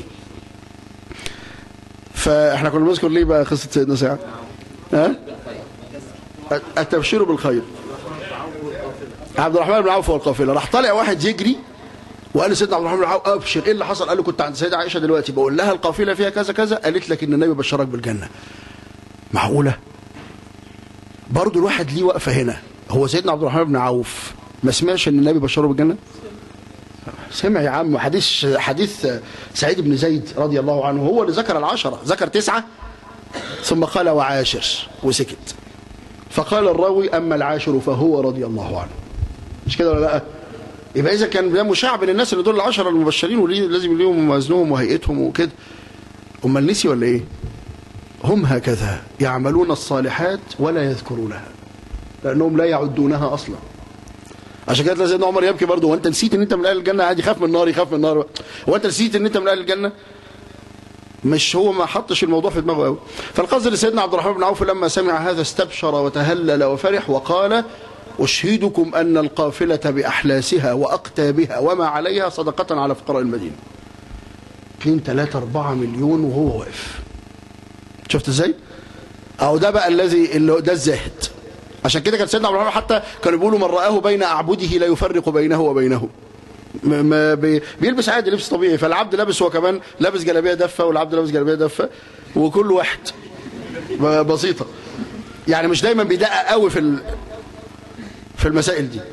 فاحنا كنا بنذكر ليه بقى قصه سيدنا سعد ها التبشير بالخير عبد الرحمن بن عوف والقافله راح طالع واحد يجري وقال لسيدنا عبد الرحمن بن عوف ابشر ايه اللي حصل قال له كنت عند السيده عائشه دلوقتي بقول لها القافله فيها كذا كذا قالت لك ان النبي بشرك بالجنه معقوله برضه الواحد ليه وقفه هنا هو سيدنا عبد الرحمن بن عوف ما سمعش ان النبي بشره بالجنه سمع يا عم حديث حديث سعيد بن زيد رضي الله عنه هو اللي ذكر العشرة ذكر تسعة ثم قال وعاشر وسكت فقال الراوي أما العاشر فهو رضي الله عنه مش كده ولا لا يبقى إذا كان ده مشاع بين الناس اللي دول العشرة المبشرين ولازم ليهم وزنهم وهيئتهم وكده أمال نسي ولا إيه هم هكذا يعملون الصالحات ولا يذكرونها لأنهم لا يعدونها أصلا عشان كده تلاقي سيدنا عمر يبكي برضه وانت نسيت ان انت من اهل الجنه عادي خاف من النار يخاف من النار هو انت نسيت ان انت من اهل الجنه مش هو ما حطش الموضوع في دماغه قوي فالقصد ان سيدنا عبد الرحمن بن عوف لما سمع هذا استبشر وتهلل وفرح وقال اشهدكم ان القافله باحلاسها واقتابها وما عليها صدقه على فقراء المدينه 2 3 4 مليون وهو واقف شفت ازاي اهو ده بقى الذي اللي ده الزاهد عشان كده كان سيدنا عبد الرحمن حتى كانوا بيقولوا من رآه بين أعبده لا يفرق بينه وبينه ما ما بي بيلبس عادي لبس طبيعي فالعبد لابس هو كمان لابس جلابيه دفه والعبد لابس جلابيه دفه وكل واحد ب- بسيطه يعني مش دايما بيدقق قوي في ال- في المسائل دي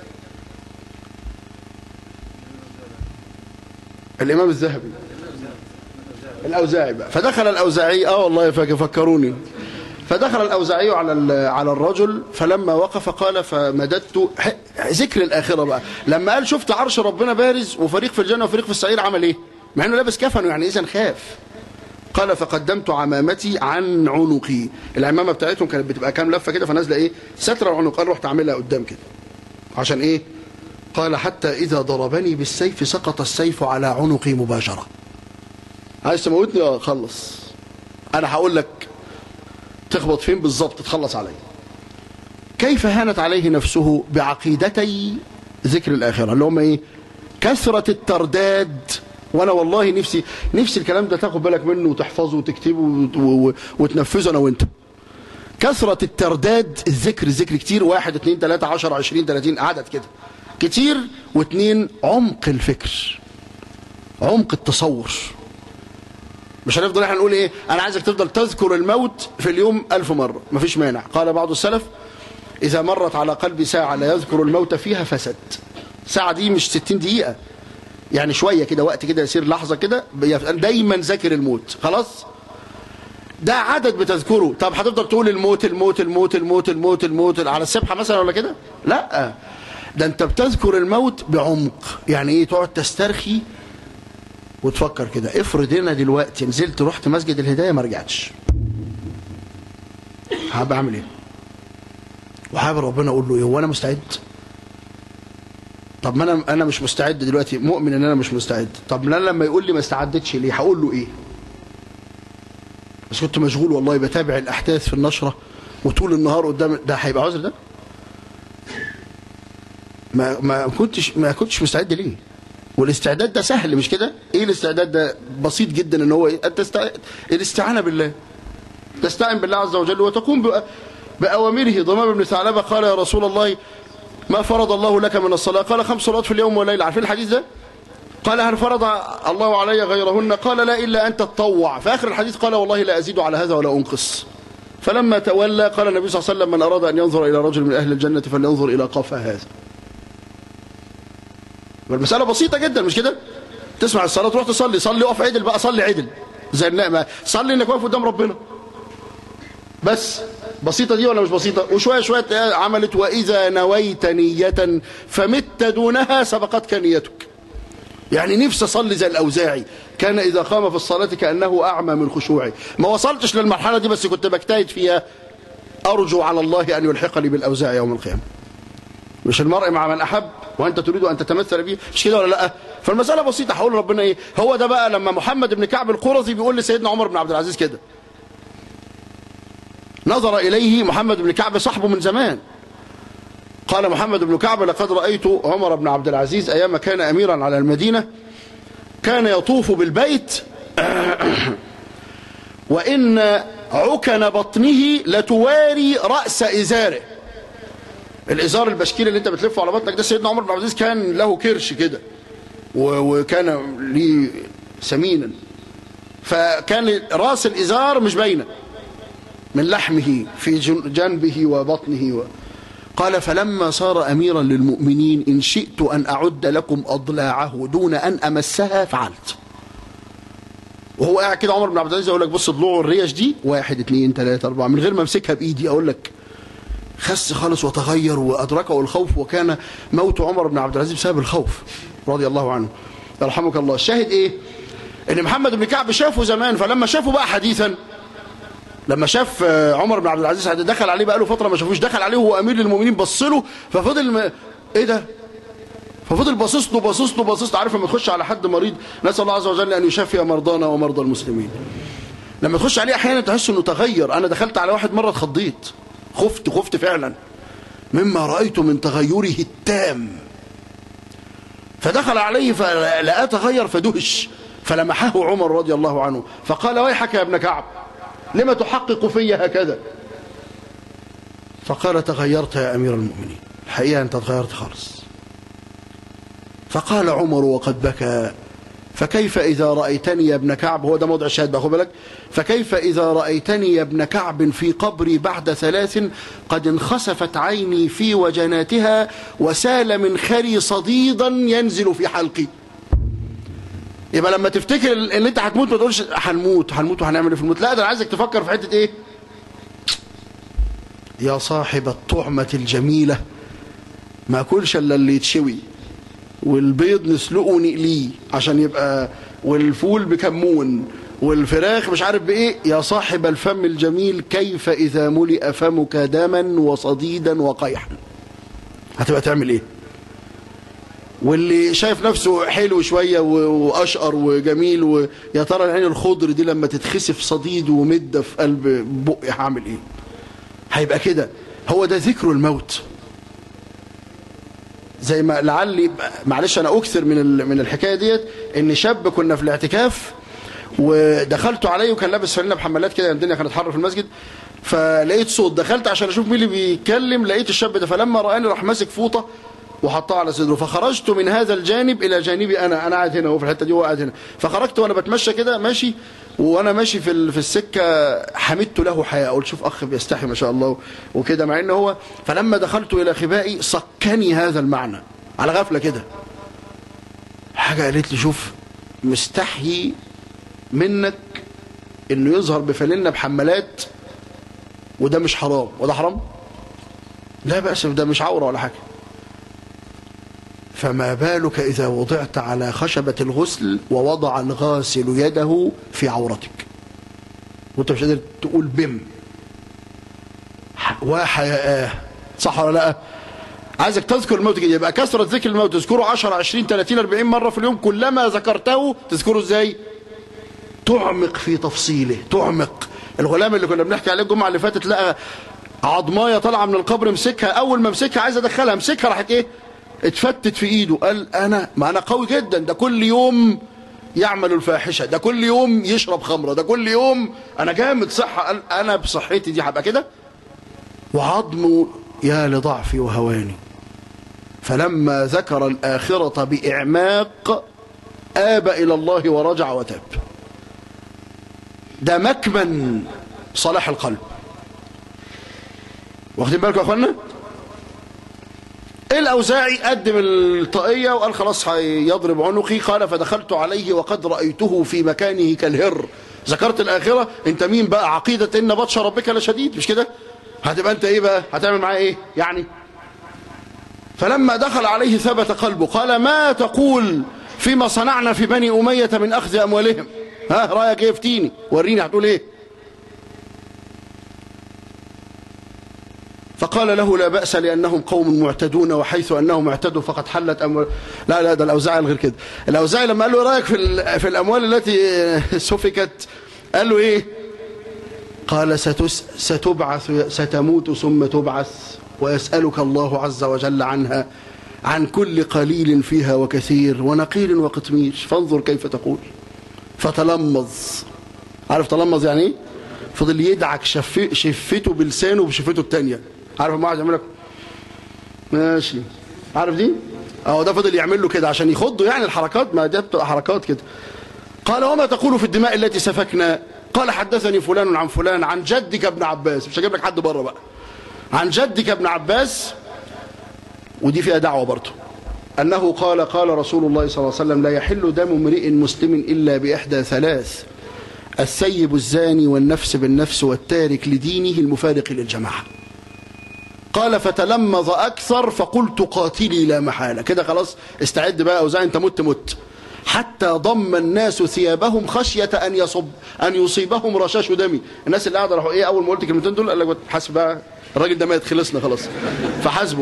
الامام الذهبي الاوزاعي بقى فدخل الاوزاعي اه والله فاكر فكروني فدخل الاوزاعي على ال- على الرجل فلما وقف قال فمددت ح- ذكر الاخره بقى لما قال شفت عرش ربنا بارز وفريق في الجنه وفريق في السعير عمل ايه مع انه لابس كفنه يعني اذا خاف قال فقدمت عمامتي عن عنقي العمامه بتاعتهم كانت بتبقى كام لفه كده فنازله ايه ستر العنق قال رحت عاملها قدام كده عشان ايه قال حتى اذا ضربني بالسيف سقط السيف على عنقي مباشره عايز تموتني اه خلص انا هقول لك تخبط فين بالظبط تخلص علي كيف هانت عليه نفسه بعقيدتي ذكر الآخرة اللي هم ايه كثرة الترداد وانا والله نفسي نفسي الكلام ده تاخد بالك منه وتحفظه وتكتبه وت- و- و- وتنفذه انا وانت كثرة الترداد الذكر الذكر كتير واحد اتنين تلاتة عشر عشرين تلاتين عدد كده كتير واتنين عمق الفكر عمق التصور مش هنفضل احنا نقول ايه انا عايزك تفضل تذكر الموت في اليوم ألف مرة مفيش مانع قال بعض السلف إذا مرت على قلبي ساعة لا يذكر الموت فيها فسد ساعة دي مش 60 دقيقة يعني شوية كده وقت كده يصير لحظة كده بيف- دايما ذاكر الموت خلاص ده عدد بتذكره طب هتفضل تقول الموت الموت الموت الموت الموت الموت على السبحة مثلا ولا كده لا ده انت بتذكر الموت بعمق يعني ايه تقعد تسترخي وتفكر كده افرض انا دلوقتي نزلت رحت مسجد الهدايه ما رجعتش هبقى اعمل ايه وحابب ربنا اقول له ايه هو انا مستعد طب ما انا انا مش مستعد دلوقتي مؤمن ان انا مش مستعد طب ما انا لما يقول لي ما استعدتش ليه هقول له ايه بس كنت مشغول والله بتابع الاحداث في النشره وطول النهار قدام ده هيبقى عذر ده ما ما كنتش ما كنتش مستعد ليه والاستعداد ده سهل مش كده ايه الاستعداد ده بسيط جدا ان هو ايه انت است... الاستعانه بالله تستعين بالله عز وجل وتقوم بأ... باوامره ضمام بن ثعلبه قال يا رسول الله ما فرض الله لك من الصلاه قال خمس صلوات في اليوم والليله عارفين الحديث ده قال هل فرض الله علي غيرهن قال لا الا ان تتطوع في اخر الحديث قال والله لا ازيد على هذا ولا انقص فلما تولى قال النبي صلى الله عليه وسلم من اراد ان ينظر الى رجل من اهل الجنه فلينظر الى قفا هذا والمسألة بسيطة جدا مش كده تسمع الصلاة تروح تصلي صلي اقف عدل بقى صلي عدل زي النعمة صلي انك واقف قدام ربنا بس بسيطة دي ولا مش بسيطة وشوية شوية تلاقيها عملت وإذا نويت نية فمت دونها سبقتك نيتك يعني نفسي أصلي زي الأوزاعي كان إذا قام في الصلاة كأنه أعمى من خشوعه ما وصلتش للمرحلة دي بس كنت بجتهد فيها أرجو على الله أن يلحقني بالأوزاعي يوم القيامة مش المرء مع من أحب وأنت تريد أن تتمثل به مش كده ولا لا فالمسألة بسيطة هقول ربنا إيه هو ده بقى لما محمد بن كعب القرظي بيقول لسيدنا عمر بن عبد العزيز كده نظر إليه محمد بن كعب صاحبه من زمان قال محمد بن كعب لقد رأيت عمر بن عبد العزيز أيام كان أميرا على المدينة كان يطوف بالبيت وإن عكن بطنه لتواري رأس إزاره الإزار البشكيل اللي أنت بتلفه على بطنك ده سيدنا عمر بن عبد العزيز كان له كرش كده و- وكان ليه سمينا فكان راس الإزار مش باينه من لحمه في جن- جنبه وبطنه و... قال فلما صار أميرا للمؤمنين إن شئت أن أعد لكم أضلاعه دون أن أمسها فعلت وهو قاعد كده عمر بن عبد العزيز يقول لك بص ضلوعه الريش دي واحد اثنين ثلاثة أربعة من غير ما أمسكها بإيدي أقول لك خس خالص وتغير وأدركه الخوف وكان موت عمر بن عبد العزيز بسبب الخوف رضي الله عنه يرحمك الله الشاهد إيه إن محمد بن كعب شافه زمان فلما شافه بقى حديثا لما شاف آه، عمر بن عبد العزيز دخل عليه بقاله فتره ما شافوش دخل عليه وهو امير للمؤمنين بص له ففضل م... ايه ده ففضل باصص له باصص له باصص له عارف لما تخش على حد مريض نسال الله عز وجل ان يشفي مرضانا ومرضى المسلمين لما تخش عليه احيانا تحس انه تغير انا دخلت على واحد مره اتخضيت خفت خفت فعلا مما رايت من تغيره التام فدخل عليه فلقاه تغير فدهش فلمحه عمر رضي الله عنه فقال ويحك يا ابن كعب لما تحقق في هكذا فقال تغيرت يا أمير المؤمنين الحقيقة أنت تغيرت خالص فقال عمر وقد بكى فكيف إذا رأيتني يا ابن كعب هو ده موضع الشاهد بقى خد بالك فكيف إذا رأيتني يا ابن كعب في قبري بعد ثلاث قد انخسفت عيني في وجناتها وسال من خري صديدا ينزل في حلقي يبقى لما تفتكر ان انت هتموت ما تقولش هنموت هنموت وهنعمل ايه في الموت لا ده انا عايزك تفكر في حته ايه يا صاحب الطعمه الجميله ما اكلش الا اللي يتشوي والبيض نسلقه ونقليه عشان يبقى والفول بكمون والفراخ مش عارف بايه يا صاحب الفم الجميل كيف اذا ملئ فمك دما وصديدا وقيحا هتبقى تعمل ايه واللي شايف نفسه حلو شوية وأشقر وجميل ويا ترى العين الخضر دي لما تتخسف صديد ومدة في قلب بقي هعمل ايه هيبقى كده هو ده ذكر الموت زي ما لعلي معلش انا اكثر من من الحكايه ديت ان شاب كنا في الاعتكاف ودخلت عليه وكان لابس فانله بحمالات كده الدنيا كانت حر في المسجد فلقيت صوت دخلت عشان اشوف مين اللي بيتكلم لقيت الشاب ده فلما راني راح ماسك فوطه وحطها على صدره فخرجت من هذا الجانب الى جانبي انا انا قاعد هنا هو في الحته دي هو قاعد هنا فخرجت وانا بتمشى كده ماشي وانا ماشي في في السكه حمدت له حياء قلت شوف اخ بيستحي ما شاء الله وكده مع ان هو فلما دخلت الى خبائي صكني هذا المعنى على غفله كده حاجه قالت لي شوف مستحيي منك انه يظهر بفانلة بحمالات وده مش حرام وده حرام لا بأس ده مش عورة ولا حاجة فما بالك إذا وضعت على خشبة الغسل ووضع الغاسل يده في عورتك وانت مش قادر تقول بم وحياء صح ولا لا عايزك تذكر الموت كده يبقى كثرة ذكر الموت تذكره 10 20 30 40 مرة في اليوم كلما ذكرته تذكره ازاي تعمق في تفصيله تعمق الغلام اللي كنا بنحكي عليه الجمعة اللي فاتت لقى عضمايه طالعه من القبر مسكها اول ما مسكها عايز ادخلها مسكها راحت ايه اتفتت في ايده قال انا ما انا قوي جدا ده كل يوم يعمل الفاحشه ده كل يوم يشرب خمره ده كل يوم انا جامد صحه قال انا بصحتي دي هبقى كده وعظمه يا لضعفي وهواني فلما ذكر الآخرة بإعماق آب إلى الله ورجع وتاب ده مكمن صلاح القلب واخدين بالكم يا اخوانا الاوزاعي قدم الطاقيه وقال خلاص هيضرب عنقي قال فدخلت عليه وقد رايته في مكانه كالهر ذكرت الاخره انت مين بقى عقيده ان بطش ربك لشديد مش كده هتبقى انت ايه بقى هتعمل معاه ايه يعني فلما دخل عليه ثبت قلبه قال ما تقول فيما صنعنا في بني اميه من اخذ اموالهم ها رايك ايه افتيني وريني هتقول ايه فقال له لا بأس لأنهم قوم معتدون وحيث أنهم اعتدوا فقد حلت أموال لا لا ده الأوزاعي غير كده الأوزاعي لما قال له رأيك في, في الأموال التي سفكت قال له إيه قال ستس ستبعث ستموت ثم تبعث ويسألك الله عز وجل عنها عن كل قليل فيها وكثير ونقيل وقطمير فانظر كيف تقول فتلمظ عارف تلمظ يعني ايه فضل يدعك شف... شفته بلسانه بشفته التانية عارف ما واحد يعمل لك ماشي عارف دي اهو ده فضل يعمل له كده عشان يخضه يعني الحركات ما دي بتبقى حركات كده قال وما تقول في الدماء التي سفكنا قال حدثني فلان عن فلان عن جدك ابن عباس مش هجيب لك حد بره بقى عن جدك ابن عباس ودي فيها دعوه برضه أنه قال قال رسول الله صلى الله عليه وسلم لا يحل دم امرئ مسلم إلا بإحدى ثلاث السيب الزاني والنفس بالنفس والتارك لدينه المفارق للجماعة قال فتلمظ أكثر فقلت قاتلي لا محالة كده خلاص استعد بقى أوزاعي أنت مت مت حتى ضم الناس ثيابهم خشية أن يصب أن يصيبهم رشاش دمي الناس اللي قاعدة راحوا إيه أول ما قلت الكلمتين دول قال لك حاسب بقى الراجل ده مات خلصنا خلاص فحاسبه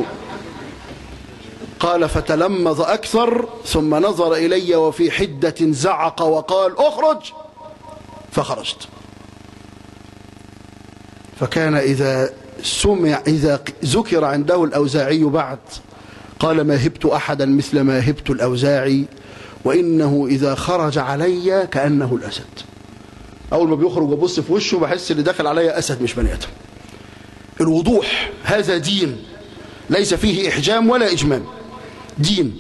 قال فتلمظ أكثر ثم نظر إلي وفي حدة زعق وقال اخرج فخرجت فكان إذا سمع إذا ذكر عنده الأوزاعي بعد قال ما هبت أحدا مثل ما هبت الأوزاعي وإنه إذا خرج علي كأنه الأسد أول ما بيخرج وبص في وشه بحس اللي داخل عليا أسد مش بني آدم الوضوح هذا دين ليس فيه إحجام ولا إجمام دين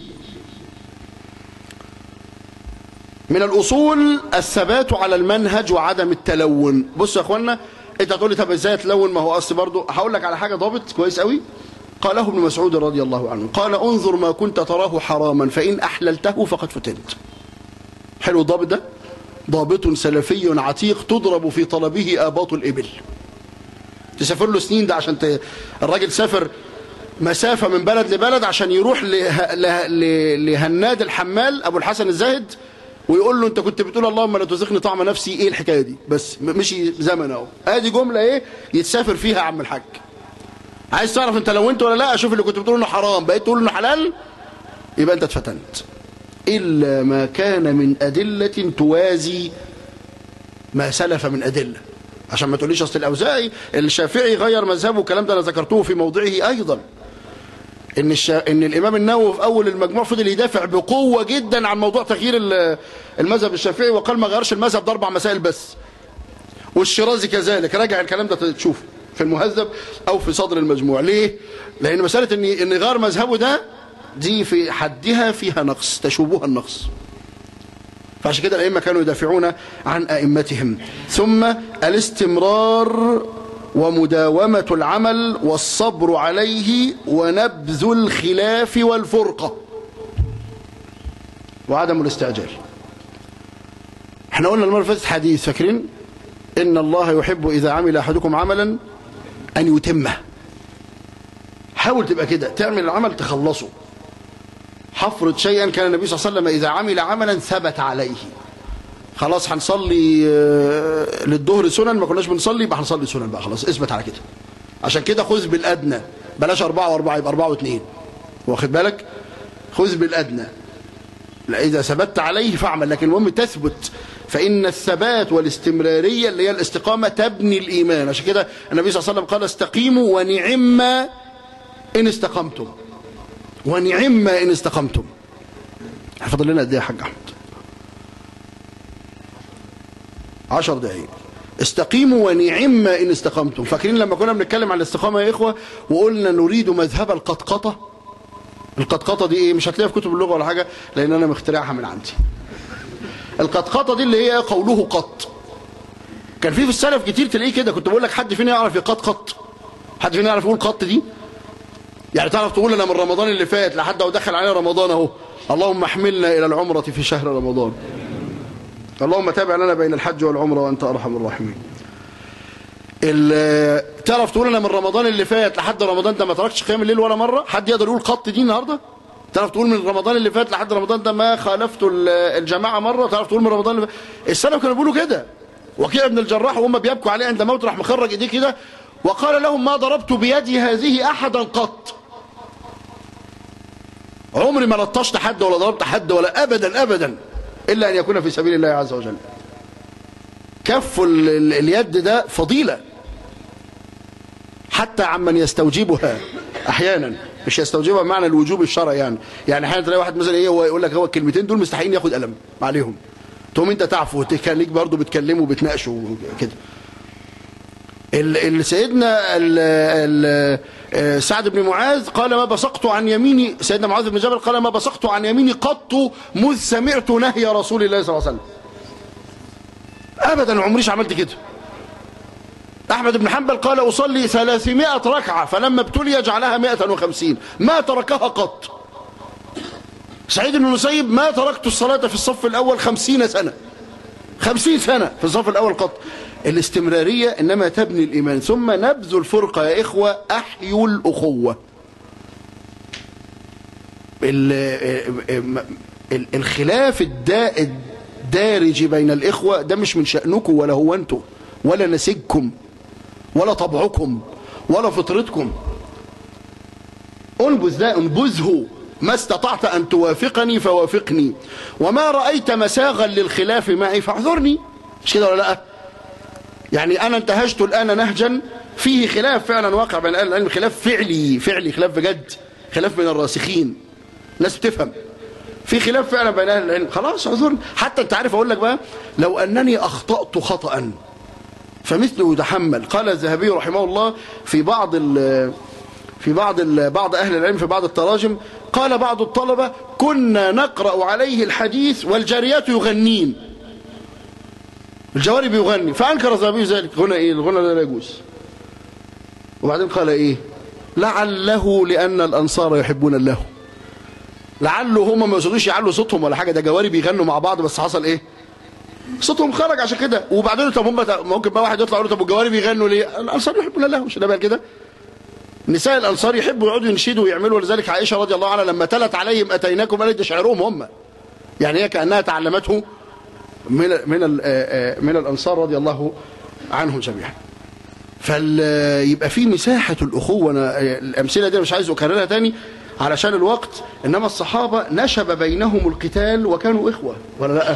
من الأصول الثبات على المنهج وعدم التلون بص يا أخوانا أنت هتقول لي طب إزاي تلون ما هو أصل برضه هقول لك على حاجة ضابط كويس قوي قاله ابن مسعود رضي الله عنه قال انظر ما كنت تراه حراما فإن أحللته فقد فتنت حلو الضابط ده ضابط سلفي عتيق تضرب في طلبه آباط الإبل تسافر له سنين ده عشان ت... الراجل سافر مسافة من بلد لبلد عشان يروح له... له... ل... لهناد الحمال أبو الحسن الزاهد ويقول له انت كنت بتقول اللهم لا تزغني طعم نفسي ايه الحكايه دي بس مشي زمن اهو ادي جمله ايه يتسافر فيها عم الحاج عايز تعرف انت لو انت ولا لا شوف اللي كنت بتقول انه حرام بقيت تقول انه حلال يبقى انت اتفتنت الا ما كان من ادله توازي ما سلف من ادله عشان ما تقوليش اصل الاوزاعي الشافعي غير مذهبه والكلام ده انا ذكرته في موضعه ايضا ان الشا... ان الامام النووي في اول المجموع فضل يدافع بقوه جدا عن موضوع تغيير المذهب الشافعي وقال ما غيرش المذهب ده اربع مسائل بس والشيرازي كذلك راجع الكلام ده تشوفه في المهذب او في صدر المجموع ليه لان مساله ان ان غير مذهبه ده دي في حدها فيها نقص تشوبها النقص فعشان كده الائمه كانوا يدافعون عن ائمتهم ثم الاستمرار ومداومة العمل والصبر عليه ونبذ الخلاف والفرقة وعدم الاستعجال احنا قلنا المرة فاتت حديث فاكرين إن الله يحب إذا عمل أحدكم عملا أن يتمه حاول تبقى كده تعمل العمل تخلصه حفرض شيئا كان النبي صلى الله عليه وسلم إذا عمل عملا ثبت عليه خلاص هنصلي للظهر سنن ما كناش بنصلي يبقى هنصلي سنن بقى خلاص اثبت على كده عشان كده خذ بالادنى بلاش أربعة وأربعة يبقى أربعة واثنين واخد بالك خذ بالادنى لا إذا ثبت عليه فاعمل لكن المهم تثبت فإن الثبات والاستمرارية اللي هي الاستقامة تبني الإيمان عشان كده النبي صلى الله عليه وسلم قال استقيموا ونعم إن استقمتم ونعم إن استقمتم فضل لنا قد ايه يا حاج أحمد عشر دقايق استقيموا ونعم إن استقمتم فاكرين لما كنا بنتكلم عن الاستقامة يا إخوة وقلنا نريد مذهب القطقطة القطقطة دي إيه مش هتلاقيها في كتب اللغة ولا حاجة لأن أنا مخترعها من عندي القطقطة دي اللي هي قوله قط كان في في السلف كتير تلاقيه كده كنت بقول لك حد فينا يعرف يقطقط حد فينا يعرف يقول قط دي يعني تعرف تقول أنا من رمضان اللي فات لحد ودخل علينا رمضان أهو اللهم احملنا إلى العمرة في شهر رمضان اللهم تابع لنا بين الحج والعمرة وأنت أرحم الراحمين تعرف تقول أنا من رمضان اللي فات لحد رمضان ده ما تركش قيام الليل ولا مرة حد يقدر يقول قط دي النهاردة تعرف تقول من رمضان اللي فات لحد رمضان ده ما خالفت الجماعة مرة تعرف تقول من رمضان اللي فات السلف كانوا بيقولوا كده وكيع ابن الجراح وهم بيبكوا عليه عند موت راح مخرج ايديه كده وقال لهم ما ضربت بيدي هذه أحدا قط عمري ما لطشت حد ولا ضربت حد ولا أبدا أبدا إلا أن يكون في سبيل الله عز وجل كف اليد ده فضيلة حتى عمن يستوجبها أحيانا مش يستوجبها بمعنى الوجوب الشرعي يعني يعني احيانا تلاقي واحد مثلا ايه هو يقول لك هو الكلمتين دول مستحيل ياخد قلم عليهم تقوم انت تعفو تخليك برضه بتكلمه وبتناقشه كده ال سيدنا ال سعد بن معاذ قال ما بصقت عن يميني سيدنا معاذ بن جبل قال ما بصقت عن يميني قط مذ سمعت نهي رسول الله صلى الله عليه وسلم ابدا عمريش عملت كده احمد بن حنبل قال اصلي 300 ركعه فلما ابتلي جعلها 150 ما تركها قط سعيد بن المسيب ما تركت الصلاه في الصف الاول 50 سنه 50 سنه في الصف الاول قط الاستمرارية إنما تبني الإيمان ثم نبذ الفرقة يا إخوة أحيوا الأخوة الخلاف الدارج بين الإخوة ده مش من شأنكم ولا هو أنتم ولا نسجكم ولا طبعكم ولا فطرتكم انبذ ده انبذه ما استطعت أن توافقني فوافقني وما رأيت مساغا للخلاف معي فاعذرني مش كده ولا لأ يعني أنا انتهجت الآن نهجا فيه خلاف فعلا واقع بين العلم خلاف فعلي فعلي خلاف بجد خلاف بين الراسخين ناس بتفهم في خلاف فعلا بين اهل العلم خلاص اعذرني حتى انت عارف اقول لك بقى لو انني اخطات خطا فمثله يتحمل قال الذهبي رحمه الله في بعض ال في بعض ال بعض اهل العلم في بعض التراجم قال بعض الطلبه كنا نقرا عليه الحديث والجاريات يغنين الجواري بيغني فانكر الذهبي ذلك غنى ايه الغنى لا يجوز وبعدين قال ايه لعله لان الانصار يحبون الله لعله هم ما يقصدوش يعلوا صوتهم ولا حاجه ده جواري بيغنوا مع بعض بس حصل ايه صوتهم خرج عشان كده وبعدين طب هم ممكن بقى واحد يطلع يقول طب الجواري بيغنوا ليه الانصار يحبون الله مش ده بقى كده نساء الانصار يحبوا يقعدوا ينشدوا ويعملوا ولذلك عائشه رضي الله عنها لما تلت عليهم اتيناكم قالت ده شعرهم هم يعني هي كانها تعلمته من من من الانصار رضي الله عنهم جميعا فيبقى في مساحه الاخوه انا الامثله دي مش عايز اكررها تاني علشان الوقت انما الصحابه نشب بينهم القتال وكانوا اخوه ولا لا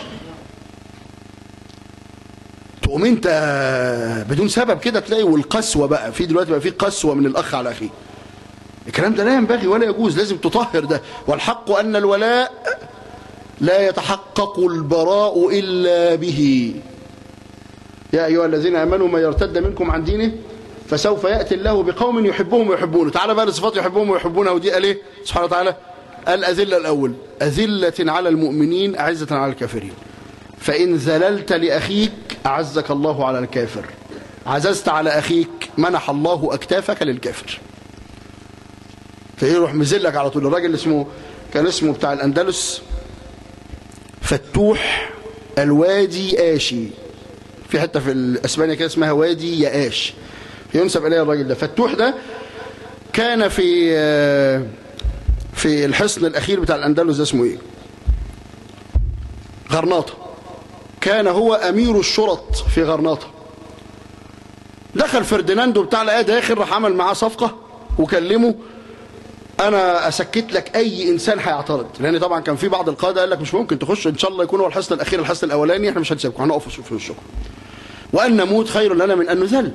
تقوم انت بدون سبب كده تلاقي والقسوه بقى في دلوقتي بقى في قسوه من الاخ على اخيه الكلام ده لا ينبغي ولا يجوز لازم تطهر ده والحق ان الولاء لا يتحقق البراء الا به يا ايها الذين امنوا من يرتد منكم عن دينه فسوف ياتي الله بقوم يحبهم ويحبونه تعالى بقى لصفات يحبهم ويحبونه ودي قال ايه سبحانه وتعالى الاذله الاول اذله على المؤمنين اعزه على الكافرين فان ذللت لاخيك أعزك الله على الكافر عززت على أخيك منح الله أكتافك للكافر فإيه يروح مزلك على طول الراجل اسمه كان اسمه بتاع الأندلس فتوح الوادي آشي في حتة في الأسبانيا كده اسمها وادي يآش ينسب إليه الراجل ده فتوح ده كان في في الحصن الأخير بتاع الأندلس ده اسمه إيه غرناطة كان هو أمير الشرط في غرناطة دخل فرديناندو بتاع الآية داخل راح عمل معاه صفقة وكلمه أنا أسكت لك أي إنسان هيعترض لأن طبعا كان في بعض القادة قال لك مش ممكن تخش إن شاء الله يكون هو الحصن الأخير الحصن الأولاني إحنا مش هنسيبكم هنقف في وشكم وأن نموت خير لنا من أن نذل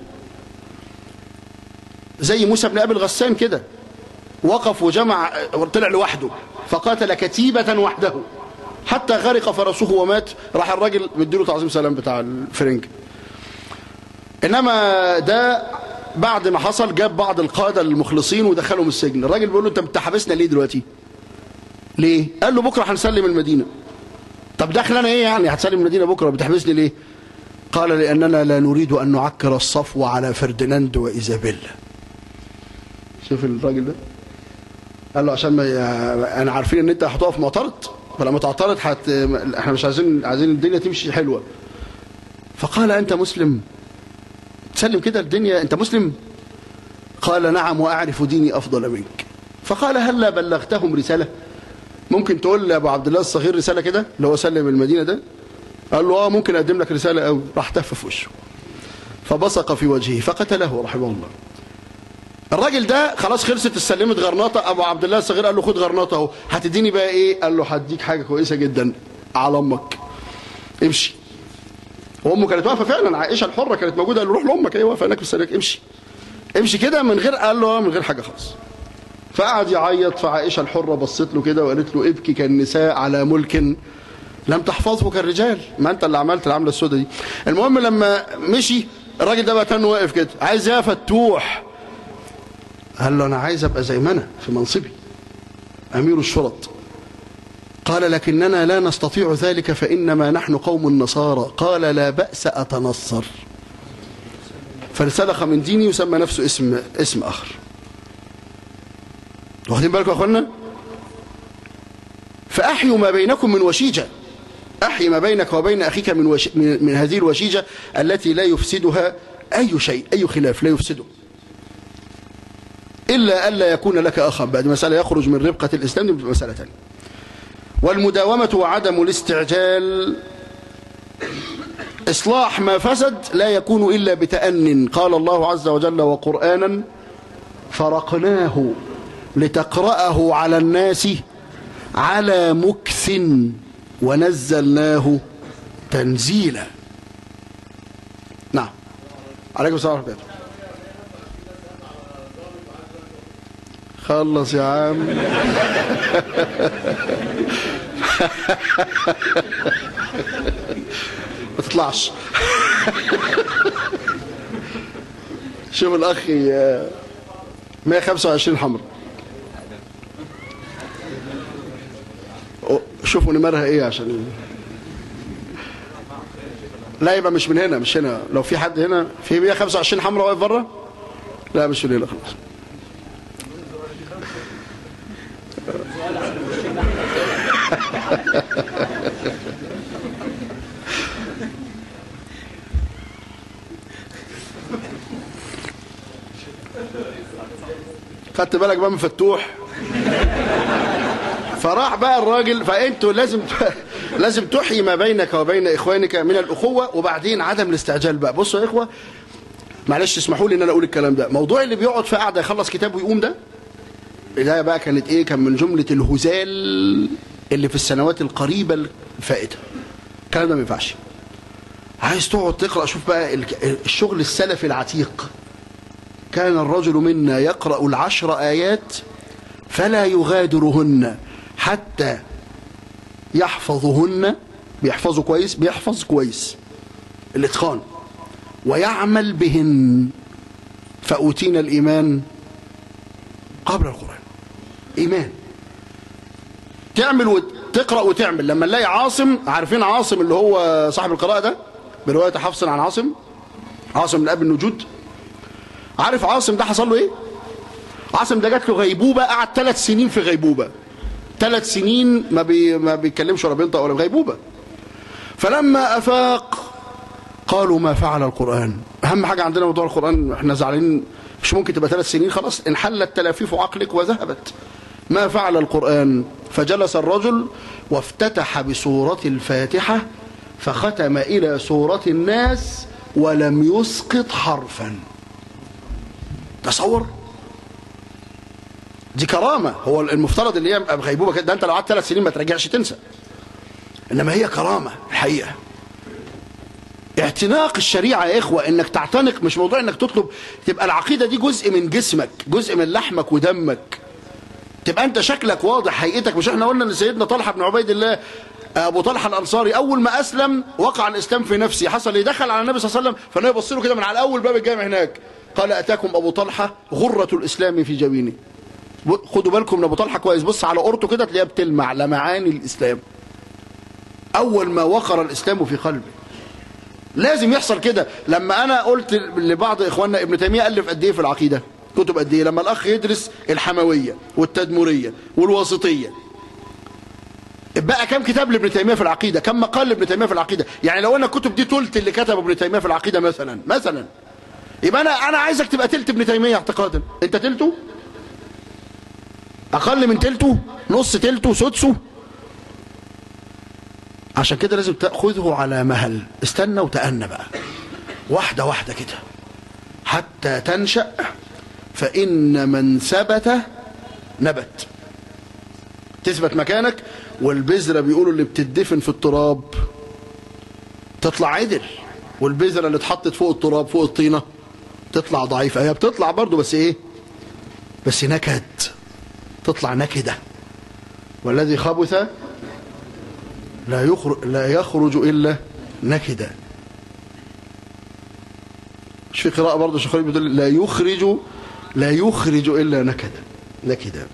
زي موسى بن أبي الغسان كده وقف وجمع طلع لوحده فقاتل كتيبة وحده حتى غرق فرسه ومات راح الراجل مديله تعظيم سلام بتاع الفرنج انما ده بعد ما حصل جاب بعض القاده المخلصين ودخلهم السجن الراجل بيقول له انت بتحبسنا ليه دلوقتي ليه قال له بكره هنسلم المدينه طب دخل انا ايه يعني هتسلم المدينه بكره بتحبسني ليه قال لاننا لا نريد ان نعكر الصفو على فرديناند وايزابيلا شوف الراجل ده قال له عشان ما انا عارفين ان انت هتقف معترض فلما تعترض حت... احنا مش عايزين عايزين الدنيا تمشي حلوه فقال انت مسلم تسلم كده الدنيا انت مسلم قال نعم واعرف ديني افضل منك فقال هلا بلغتهم رساله ممكن تقول لابو عبد الله الصغير رساله كده اللي هو سلم المدينه ده قال له اه ممكن اقدم لك رساله قوي راح تف في وشه فبصق في وجهه فقتله رحمه الله الراجل ده خلاص خلصت استلمت غرناطه ابو عبد الله الصغير قال له خد غرناطه اهو هتديني بقى ايه قال له هديك حاجه كويسه جدا على امك امشي وامه كانت واقفه فعلا عائشه الحره كانت موجوده قال له روح لامك ايه واقفه هناك في السرير امشي امشي كده من غير قال له من غير حاجه خالص فقعد يعيط فعائشه الحره بصت له كده وقالت له ابكي كالنساء على ملك لم تحفظه كالرجال ما انت اللي عملت العمله السوداء دي المهم لما مشي الراجل ده بقى كان واقف كده عايز يا فتوح قال له انا عايز ابقى زي ما انا في منصبي امير الشرط قال لكننا لا نستطيع ذلك فانما نحن قوم النصارى قال لا باس اتنصر فانسلخ من ديني يسمى نفسه اسم اسم اخر واخدين بالكم يا اخوانا فاحيوا ما بينكم من وشيجه احي ما بينك وبين اخيك من, وش... من من هذه الوشيجه التي لا يفسدها اي شيء اي خلاف لا يفسده إلا ألا يكون لك أخا بعد مسألة يخرج من ربقة الإسلام دي مسألة ثانيه والمداومة وعدم الاستعجال إصلاح ما فسد لا يكون إلا بتأن قال الله عز وجل وقرآنا فرقناه لتقرأه على الناس على مكث ونزلناه تنزيلا نعم عليكم السلام ورحمة الله خلص يا عم ما تطلعش شوف الاخ ي- 125 حمر أو- شوفوا نمرها ايه عشان لا يبقى مش من هنا مش هنا لو في حد هنا في 125 حمرا واقف بره لا مش من هنا خلاص خدت بالك بقى من فتوح فراح بقى الراجل فانتوا لازم لازم تحيي ما بينك وبين اخوانك من الاخوه وبعدين عدم الاستعجال بقى بصوا يا اخوه معلش اسمحوا لي ان انا اقول الكلام ده موضوع اللي بيقعد في قعده يخلص كتاب ويقوم ده ده بقى كانت ايه كان من جمله الهزال اللي في السنوات القريبه الفائته الكلام ده ما ينفعش عايز تقعد تقرا شوف بقى ال- الشغل السلفي العتيق كان الرجل منا يقرا العشر ايات فلا يغادرهن حتى يحفظهن بيحفظوا كويس بيحفظ كويس الاتقان ويعمل بهن فأوتينا الإيمان قبل القرآن إيمان تعمل وتقرأ وتعمل لما نلاقي عاصم عارفين عاصم اللي هو صاحب القراءة ده برواية حفص عن عاصم عاصم من أب النجود عارف عاصم ده حصل له إيه عاصم ده جات له غيبوبة قعد ثلاث سنين في غيبوبة ثلاث سنين ما بي ما بيتكلمش ولا بينطق ولا غيبوبة فلما أفاق قالوا ما فعل القرآن أهم حاجة عندنا موضوع القرآن احنا زعلانين مش ممكن تبقى ثلاث سنين خلاص انحلت تلافيف عقلك وذهبت ما فعل القرآن فجلس الرجل وافتتح بسورة الفاتحة فختم إلى سورة الناس ولم يسقط حرفا تصور دي كرامة هو المفترض اللي هي غيبوبة كده ده انت لو قعدت ثلاث سنين ما ترجعش تنسى انما هي كرامة الحقيقة اعتناق الشريعة يا إخوة إنك تعتنق مش موضوع إنك تطلب تبقى العقيدة دي جزء من جسمك جزء من لحمك ودمك تبقى أنت شكلك واضح هيئتك مش إحنا قلنا إن سيدنا طلحة بن عبيد الله أبو طلحة الأنصاري أول ما أسلم وقع الإسلام في نفسه حصل إيه دخل على النبي صلى الله عليه وسلم فالنبي بص له كده من على أول باب الجامع هناك قال أتاكم أبو طلحة غرة الإسلام في جبينه خدوا بالكم من أبو طلحة كويس بص على قرطه كده تلاقيها بتلمع لمعاني الإسلام أول ما وقر الإسلام في قلبه لازم يحصل كده لما انا قلت لبعض اخواننا ابن تيميه الف قد ايه في العقيده كتب قد ايه لما الاخ يدرس الحمويه والتدمريه والواسطيه بقى كم كتاب لابن تيميه في العقيده كم مقال لابن تيميه في العقيده يعني لو انا الكتب دي تلت اللي كتبه ابن تيميه في العقيده مثلا مثلا يبقى انا انا عايزك تبقى تلت ابن تيميه اعتقادا انت تلته اقل من تلته نص تلته سدسه عشان كده لازم تأخذه على مهل استنى وتأنى بقى واحدة واحدة كده حتى تنشأ فإن من ثبت نبت تثبت مكانك والبذرة بيقولوا اللي بتدفن في التراب تطلع عدل والبذرة اللي اتحطت فوق التراب فوق الطينة تطلع ضعيفة هي بتطلع برضو بس ايه بس نكد تطلع نكدة والذي خبث لا يخرج, لا يخرج إلا نكدا مش في قراءة برضه شيخ خالد بتقول لا يخرج لا يخرج إلا نكدا نكدا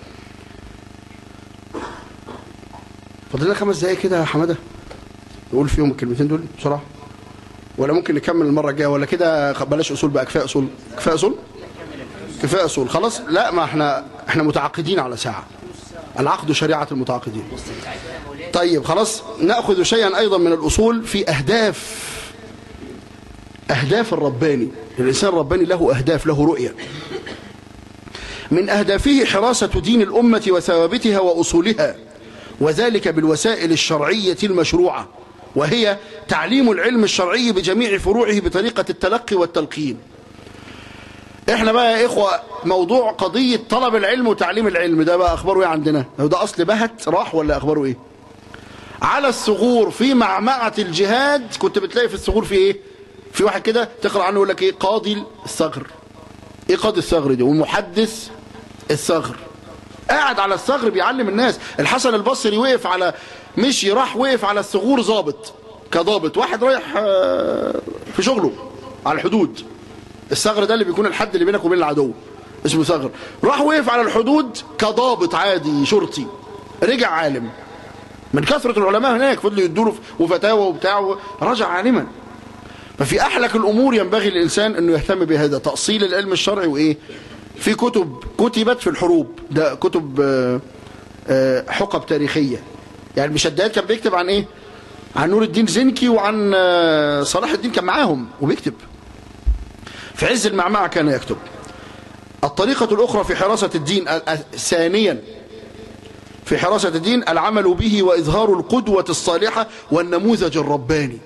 فاضل لنا خمس دقايق كده يا حماده نقول فيهم الكلمتين دول بسرعه ولا ممكن نكمل المره الجايه ولا كده بلاش اصول بقى كفايه اصول كفايه اصول كفايه اصول خلاص لا ما احنا احنا متعاقدين على ساعه العقد شريعه المتعاقدين طيب خلاص ناخذ شيئا ايضا من الاصول في اهداف اهداف الرباني الانسان الرباني له اهداف له رؤيه من اهدافه حراسه دين الامه وثوابتها واصولها وذلك بالوسائل الشرعيه المشروعه وهي تعليم العلم الشرعي بجميع فروعه بطريقه التلقي والتلقين احنا بقى يا اخوه موضوع قضيه طلب العلم وتعليم العلم ده بقى اخباره ايه عندنا لو ده اصل بهت راح ولا اخباره ايه على الثغور في معمعة الجهاد كنت بتلاقي في الثغور في ايه في واحد كده تقرأ عنه يقول لك ايه قاضي الثغر ايه قاضي الثغر دي ومحدث الثغر قاعد على الثغر بيعلم الناس الحسن البصري وقف على مشي راح وقف على الثغور ظابط كضابط واحد رايح آه، في شغله على الحدود الثغر ده اللي بيكون الحد اللي بينك وبين العدو اسمه ثغر راح وقف على الحدود كضابط عادي شرطي رجع عالم من كثرة العلماء هناك فضلوا يدوا له وفتاوى وبتاع رجع عالما ففي أحلك الأمور ينبغي للإنسان أنه يهتم بهذا تأصيل العلم الشرعي وإيه في كتب كتبت في الحروب ده كتب آه، آه، حقب تاريخية يعني المشدات كان بيكتب عن إيه عن نور الدين زنكي وعن آه، صلاح الدين كان معاهم وبيكتب في عز المعمعة كان يكتب الطريقة الأخرى في حراسة الدين ال- ال- ثانيا في حراسة الدين العمل به وإظهار القدوة الصالحة والنموذج الرباني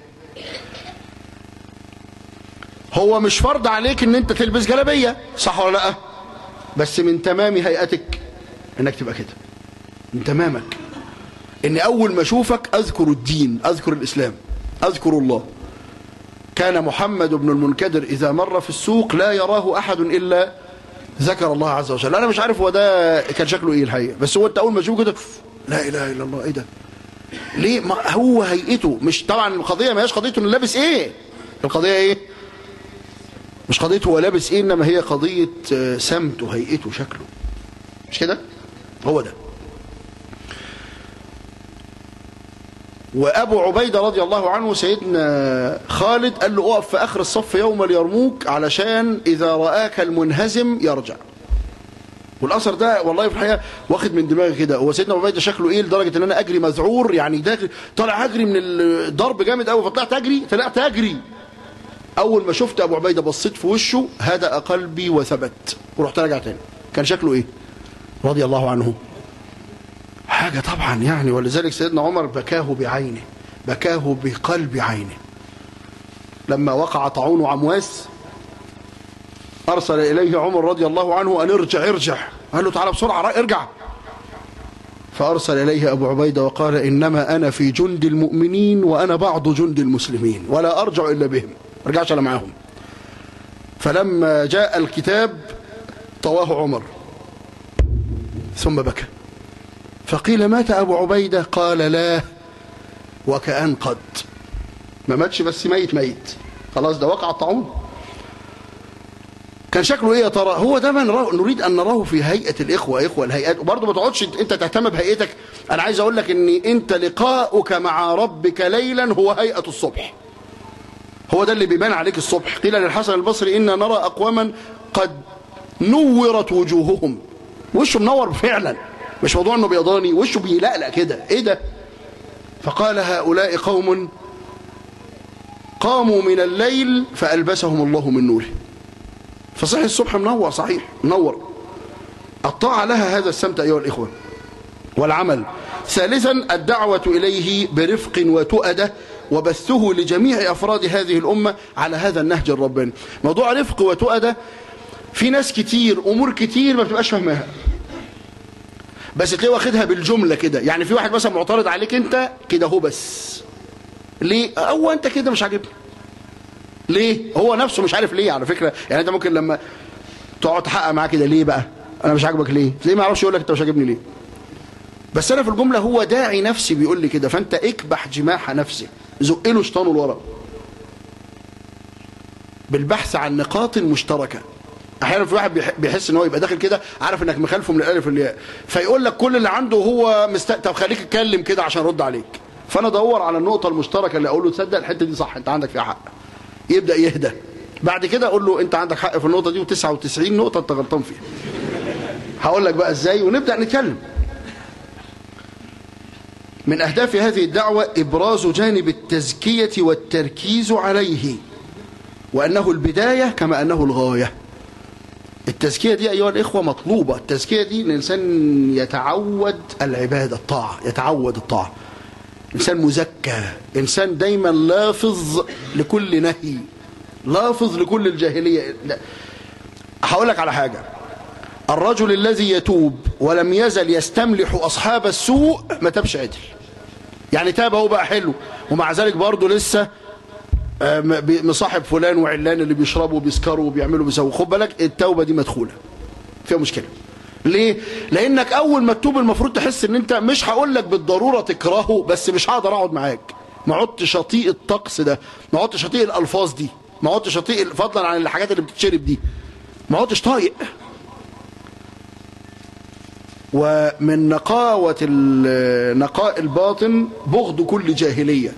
هو مش فرض عليك ان انت تلبس جلابية صح ولا لا بس من تمام هيئتك انك تبقى كده من تمامك ان اول ما اشوفك اذكر الدين اذكر الاسلام اذكر الله كان محمد بن المنكدر اذا مر في السوق لا يراه احد الا ذكر الله عز وجل انا مش عارف هو ده كان شكله ايه الحقيقه بس هو انت اول ما تشوفه كده لا اله الا الله ايه ده ليه ما هو هيئته مش طبعا القضيه ما هياش قضيه انه لابس ايه القضيه ايه مش قضيه هو لابس ايه انما هي قضيه آه، سمته هيئته شكله مش كده هو ده وابو عبيده رضي الله عنه سيدنا خالد قال له اقف في اخر الصف يوم اليرموك علشان اذا راك المنهزم يرجع والاثر ده والله في الحقيقه واخد من دماغي كده هو سيدنا ابو عبيده شكله ايه لدرجه ان انا اجري مذعور يعني داخل طالع اجري من الضرب جامد قوي فطلعت اجري طلعت اجري اول ما شفت ابو عبيده بصيت في وشه هدأ قلبي وثبت ورحت راجع تاني كان شكله ايه رضي الله عنه حاجة طبعا يعني ولذلك سيدنا عمر بكاه بعينه بكاه بقلب عينه لما وقع طاعون عمواس أرسل إليه عمر رضي الله عنه أن ارجع ارجع قال له تعالى بسرعة ارجع فأرسل إليه أبو عبيدة وقال إنما أنا في جند المؤمنين وأنا بعض جند المسلمين ولا أرجع إلا بهم أرجعش أنا معاهم فلما جاء الكتاب طواه عمر ثم بكى فقيل مات أبو عبيدة قال لا وكأن قد ما ماتش بس ميت ميت خلاص ده وقع الطاعون كان شكله ايه يا ترى هو ده ما نراه نريد ان نراه في هيئه الاخوه اخوه الهيئات وبرضه ما تقعدش انت تهتم بهيئتك انا عايز اقول لك ان انت لقاؤك مع ربك ليلا هو هيئه الصبح هو ده اللي بيبان عليك الصبح قيل للحسن البصري إنا نرى أقواما قد نورت وجوههم وشه منور فعلا مش موضوع انه بيضاني وشه بيلقلق كده ايه ده فقال هؤلاء قوم قاموا من الليل فألبسهم الله من نوره فصحي الصبح منور صحيح منور الطاعة لها هذا السمت أيها الإخوة والعمل ثالثا الدعوة إليه برفق وتؤدة وبثه لجميع أفراد هذه الأمة على هذا النهج الرباني موضوع رفق وتؤدة في ناس كتير أمور كتير ما بتبقاش فاهمها بس تلاقيه واخدها بالجملة كده يعني في واحد مثلا معترض عليك انت كده هو بس ليه هو انت كده مش عاجبني ليه هو نفسه مش عارف ليه على فكرة يعني انت ممكن لما تقعد تحقق معاه كده ليه بقى انا مش عاجبك ليه تلاقيه ما يعرفش يقول لك انت مش عاجبني ليه بس انا في الجملة هو داعي نفسي بيقول لي كده فانت اكبح جماح نفسه زق له شيطانه لورا بالبحث عن نقاط مشتركه احيانا في واحد بيحس ان هو يبقى داخل كده عارف انك مخالفه من الالف للياء فيقول لك كل اللي عنده هو مست... طب خليك اتكلم كده عشان ارد عليك فانا ادور على النقطه المشتركه اللي اقول له تصدق الحته دي صح انت عندك فيها حق يبدا يهدى بعد كده اقول له انت عندك حق في النقطه دي و99 نقطه انت غلطان فيها هقول لك بقى ازاي ونبدا نتكلم من اهداف هذه الدعوه ابراز جانب التزكيه والتركيز عليه وانه البدايه كما انه الغايه التزكية دي أيها الإخوة مطلوبة التزكية دي الإنسان يتعود العبادة الطاعة يتعود الطاعة إنسان مزكى إنسان دايما لافظ لكل نهي لافظ لكل الجاهلية هقول لك على حاجة الرجل الذي يتوب ولم يزل يستملح أصحاب السوء ما تابش عدل يعني تاب هو بقى حلو ومع ذلك برضه لسه مصاحب فلان وعلان اللي بيشربوا وبيسكروا وبيعملوا بيسووا خد بالك التوبه دي مدخوله فيها مشكله ليه لانك اول ما تتوب المفروض تحس ان انت مش هقول لك بالضروره تكرهه بس مش هقدر اقعد معاك ما عدتش اطيق الطقس ده ما عدتش اطيق الالفاظ دي ما عدتش اطيق فضلا عن الحاجات اللي بتتشرب دي ما عدتش طايق ومن نقاوة نقاء الباطن بغض كل جاهلية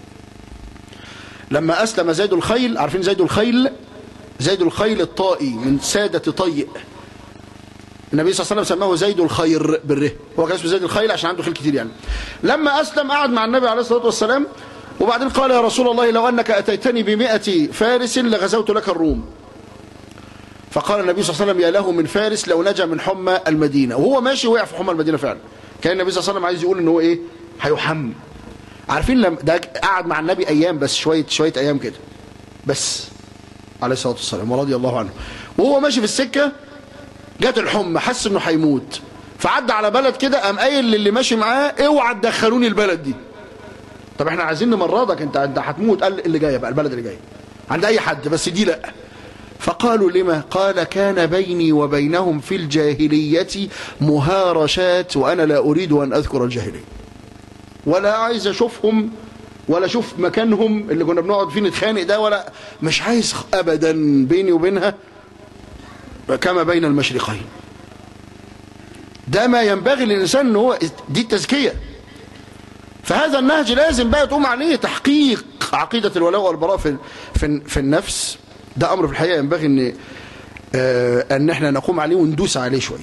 لما أسلم زيد الخيل عارفين زيد الخيل زيد الخيل الطائي من سادة طيء النبي صلى الله عليه وسلم سماه زيد الخير بالره هو كان اسمه زيد الخيل عشان عنده خيل كتير يعني لما أسلم قعد مع النبي عليه الصلاة والسلام وبعدين قال يا رسول الله لو أنك أتيتني بمئة فارس لغزوت لك الروم فقال النبي صلى الله عليه وسلم يا له من فارس لو نجا من حمى المدينة وهو ماشي وقع في حمى المدينة فعلا كان النبي صلى الله عليه وسلم عايز يقول ان هو ايه هيحم عارفين لما ده قعد مع النبي ايام بس شوية شوية ايام كده بس عليه الصلاة والسلام ورضي الله عنه وهو ماشي في السكة جات الحمى حس انه هيموت فعدى على بلد كده قام قايل للي ماشي معاه اوعى تدخلوني البلد دي طب احنا عايزين نمرضك انت انت هتموت قال اللي جايه بقى البلد اللي جايه عند اي حد بس دي لا فقالوا لما قال كان بيني وبينهم في الجاهلية مهارشات وأنا لا أريد أن أذكر الجاهلية ولا عايز أشوفهم ولا أشوف مكانهم اللي كنا بنقعد فيه نتخانق ده ولا مش عايز أبدا بيني وبينها كما بين المشرقين ده ما ينبغي للإنسان أنه هو دي التزكية فهذا النهج لازم بقى تقوم عليه تحقيق عقيدة الولاء والبراء في, في, في النفس ده امر في الحقيقه ينبغي ان آه ان احنا نقوم عليه وندوس عليه شويه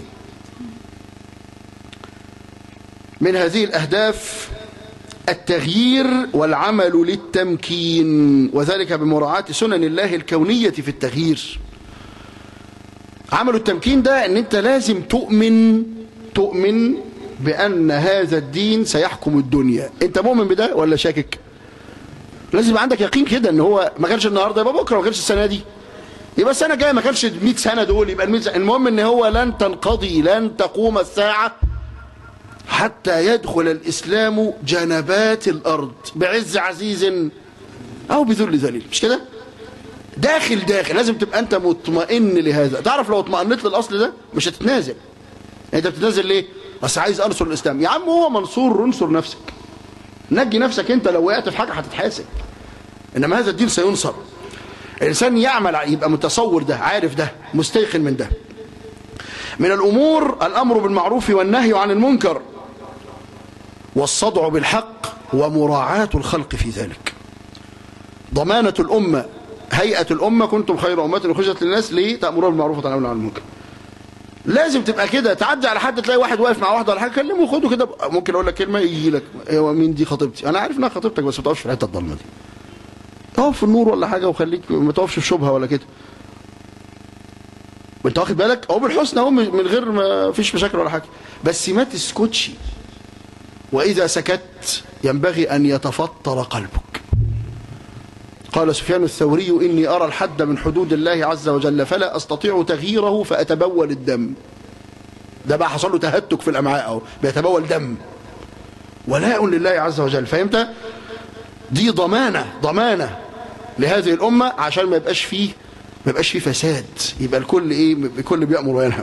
من هذه الاهداف التغيير والعمل للتمكين وذلك بمراعاة سنن الله الكونية في التغيير عمل التمكين ده ان انت لازم تؤمن تؤمن بان هذا الدين سيحكم الدنيا انت مؤمن بده ولا شاكك لازم يبقى عندك يقين كده ان هو ما كانش النهارده يبقى بكره ما كانش السنه دي يبقى السنه الجايه ما كانش 100 سنه دول يبقى ال المهم ان هو لن تنقضي لن تقوم الساعه حتى يدخل الاسلام جنبات الارض بعز عزيز او بذل ذليل مش كده داخل داخل لازم تبقى انت مطمئن لهذا تعرف لو اطمئنت للاصل ده مش هتتنازل انت بتتنازل ليه بس عايز انصر الاسلام يا عم هو منصور انصر نفسك نجي نفسك انت لو وقعت في حاجه هتتحاسب انما هذا الدين سينصر الانسان يعمل يبقى متصور ده عارف ده مستيقن من ده من الامور الامر بالمعروف والنهي عن المنكر والصدع بالحق ومراعاة الخلق في ذلك ضمانة الأمة هيئة الأمة كنتم خير أمة أخرجت للناس ليه تأمرون بالمعروف وتنهون عن المنكر لازم تبقى كده تعدي على حد تلاقي واحد واقف مع واحده ولا حاجه كلمه خده كده ممكن اقول لك كلمه يجي لك ايوه مين دي خطيبتي انا عارف انها خطيبتك بس ما تقفش في الحته الضلمه دي اقف في النور ولا حاجه وخليك ما تقفش في شبهه ولا كده وانت واخد بالك اهو بالحسن اهو من غير ما فيش مشاكل ولا حاجه بس ما تسكتش واذا سكت ينبغي ان يتفطر قلبك قال سفيان الثوري إني أرى الحد من حدود الله عز وجل فلا أستطيع تغييره فأتبول الدم ده بقى حصل له تهتك في الأمعاء أو بيتبول دم ولاء لله عز وجل فهمت دي ضمانة ضمانة لهذه الأمة عشان ما يبقاش فيه ما يبقاش فيه فساد يبقى الكل إيه الكل بيأمر وينهى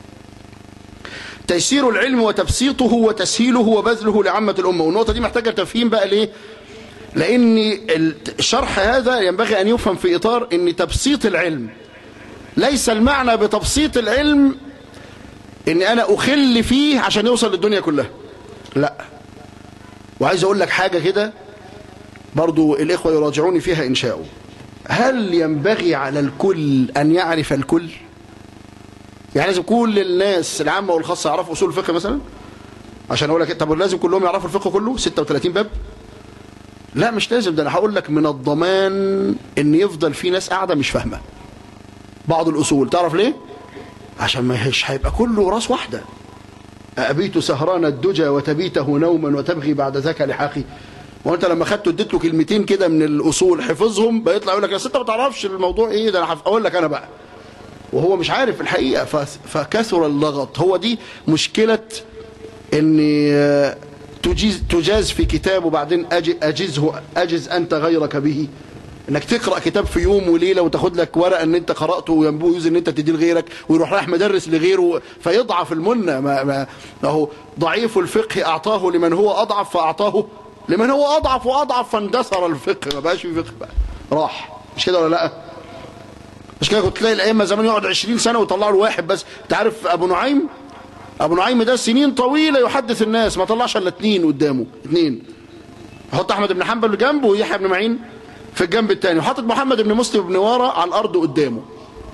تيسير العلم وتبسيطه وتسهيله وبذله لعامة الأمة والنقطة دي محتاجة تفهيم بقى ليه لأن الشرح هذا ينبغي أن يفهم في إطار أن تبسيط العلم ليس المعنى بتبسيط العلم أن أنا أخل فيه عشان يوصل للدنيا كلها لا وعايز أقول لك حاجة كده برضو الإخوة يراجعوني فيها إن شاءوا هل ينبغي على الكل أن يعرف الكل يعني لازم كل الناس العامة والخاصة يعرفوا أصول الفقه مثلا عشان أقول لك طب لازم كلهم يعرفوا الفقه كله 36 باب لا مش لازم ده انا هقول لك من الضمان ان يفضل في ناس قاعده مش فاهمه بعض الاصول تعرف ليه عشان ما هيش هيبقى كله راس واحده ابيت سهران الدجى وتبيته نوما وتبغي بعد ذاك لحاقي وانت لما خدته اديت له كلمتين كده من الاصول حفظهم بيطلع يقول لك يا انت ما تعرفش الموضوع ايه ده انا اقول لك انا بقى وهو مش عارف الحقيقه فكثر اللغط هو دي مشكله ان تجيز, تجاز في كتاب وبعدين أجزه أجز أنت غيرك به انك تقرا كتاب في يوم وليله وتاخد لك ورقه ان انت قراته وينبوه يجوز ان انت تديه لغيرك ويروح رايح مدرس لغيره فيضعف المنه ما ما اهو ضعيف الفقه اعطاه لمن هو اضعف فاعطاه لمن هو اضعف واضعف فاندثر الفقه ما بقاش في فقه بقى راح مش كده ولا لا مش كده كنت تلاقي الائمه زمان يقعد 20 سنه ويطلعوا له واحد بس انت عارف ابو نعيم ابو نعيم ده سنين طويله يحدث الناس ما طلعش الا اثنين قدامه اثنين حط احمد بن حنبل جنبه ويحيى بن معين في الجنب الثاني وحاطط محمد بن مسلم بن واره على الارض قدامه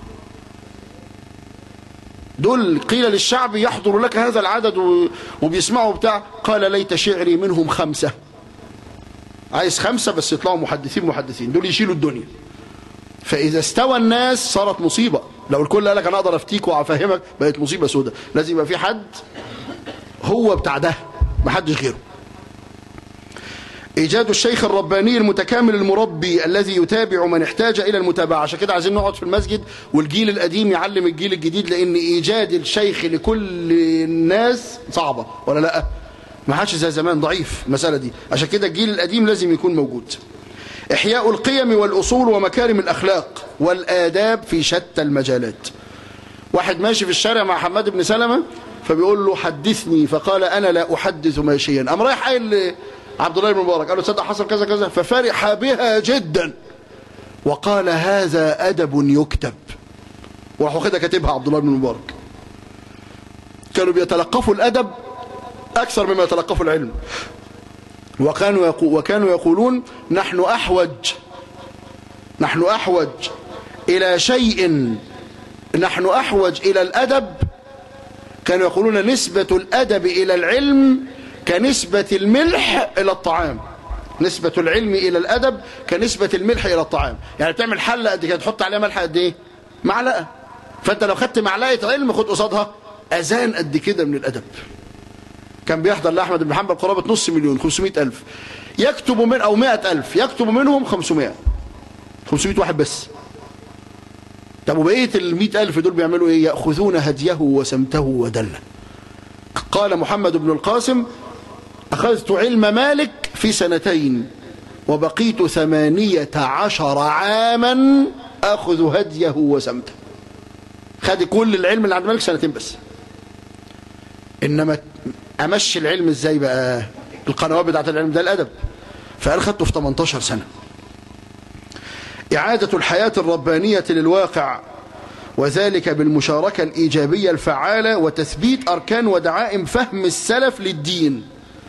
دول قيل للشعب يحضر لك هذا العدد و- وبيسمعوا بتاع قال ليت شعري منهم خمسة عايز خمسة بس يطلعوا محدثين محدثين دول يشيلوا الدنيا فإذا استوى الناس صارت مصيبة لو الكل قال لك أنا أقدر أفتيك وأفهمك بقت مصيبة سودة لازم يبقى في حد هو بتاع ده محدش غيره إيجاد الشيخ الرباني المتكامل المربي الذي يتابع من احتاج إلى المتابعة عشان كده عايزين نقعد في المسجد والجيل القديم يعلم الجيل الجديد لأن إيجاد الشيخ لكل الناس صعبة ولا لا ما حدش زي زمان ضعيف المسألة دي عشان كده الجيل القديم لازم يكون موجود إحياء القيم والأصول ومكارم الأخلاق والآداب في شتى المجالات واحد ماشي في الشارع مع حماد بن سلمة فبيقول له حدثني فقال أنا لا أحدث ماشيا قام رايح قايل عبد الله بن مبارك قال له تصدق حصل كذا كذا ففرح بها جدا وقال هذا أدب يكتب وراح واخدها كاتبها عبد الله بن مبارك كانوا بيتلقفوا الأدب أكثر مما يتلقفوا العلم وكانوا يقو وكانوا يقولون نحن أحوج نحن أحوج إلى شيء نحن أحوج إلى الأدب كانوا يقولون نسبة الأدب إلى العلم كنسبة الملح إلى الطعام نسبة العلم إلى الأدب كنسبة الملح إلى الطعام يعني بتعمل حلة قد كده تحط عليها ملح قد إيه معلقة فأنت لو خدت معلقة علم خد قصادها أذان قد كده من الأدب كان بيحضر لأحمد بن حنبل قرابة نص مليون 500 ألف يكتب من أو 100 ألف يكتب منهم 500 500 واحد بس طب وبقية ال 100 ألف دول بيعملوا إيه يأخذون هديه وسمته ودله قال محمد بن القاسم أخذت علم مالك في سنتين وبقيت ثمانية عشر عاما أخذ هديه وسمته خد كل العلم اللي عند مالك سنتين بس إنما أمشي العلم إزاي بقى القنوات بتاعت العلم ده الأدب فقال خدته في 18 سنة إعادة الحياة الربانية للواقع وذلك بالمشاركة الإيجابية الفعالة وتثبيت أركان ودعائم فهم السلف للدين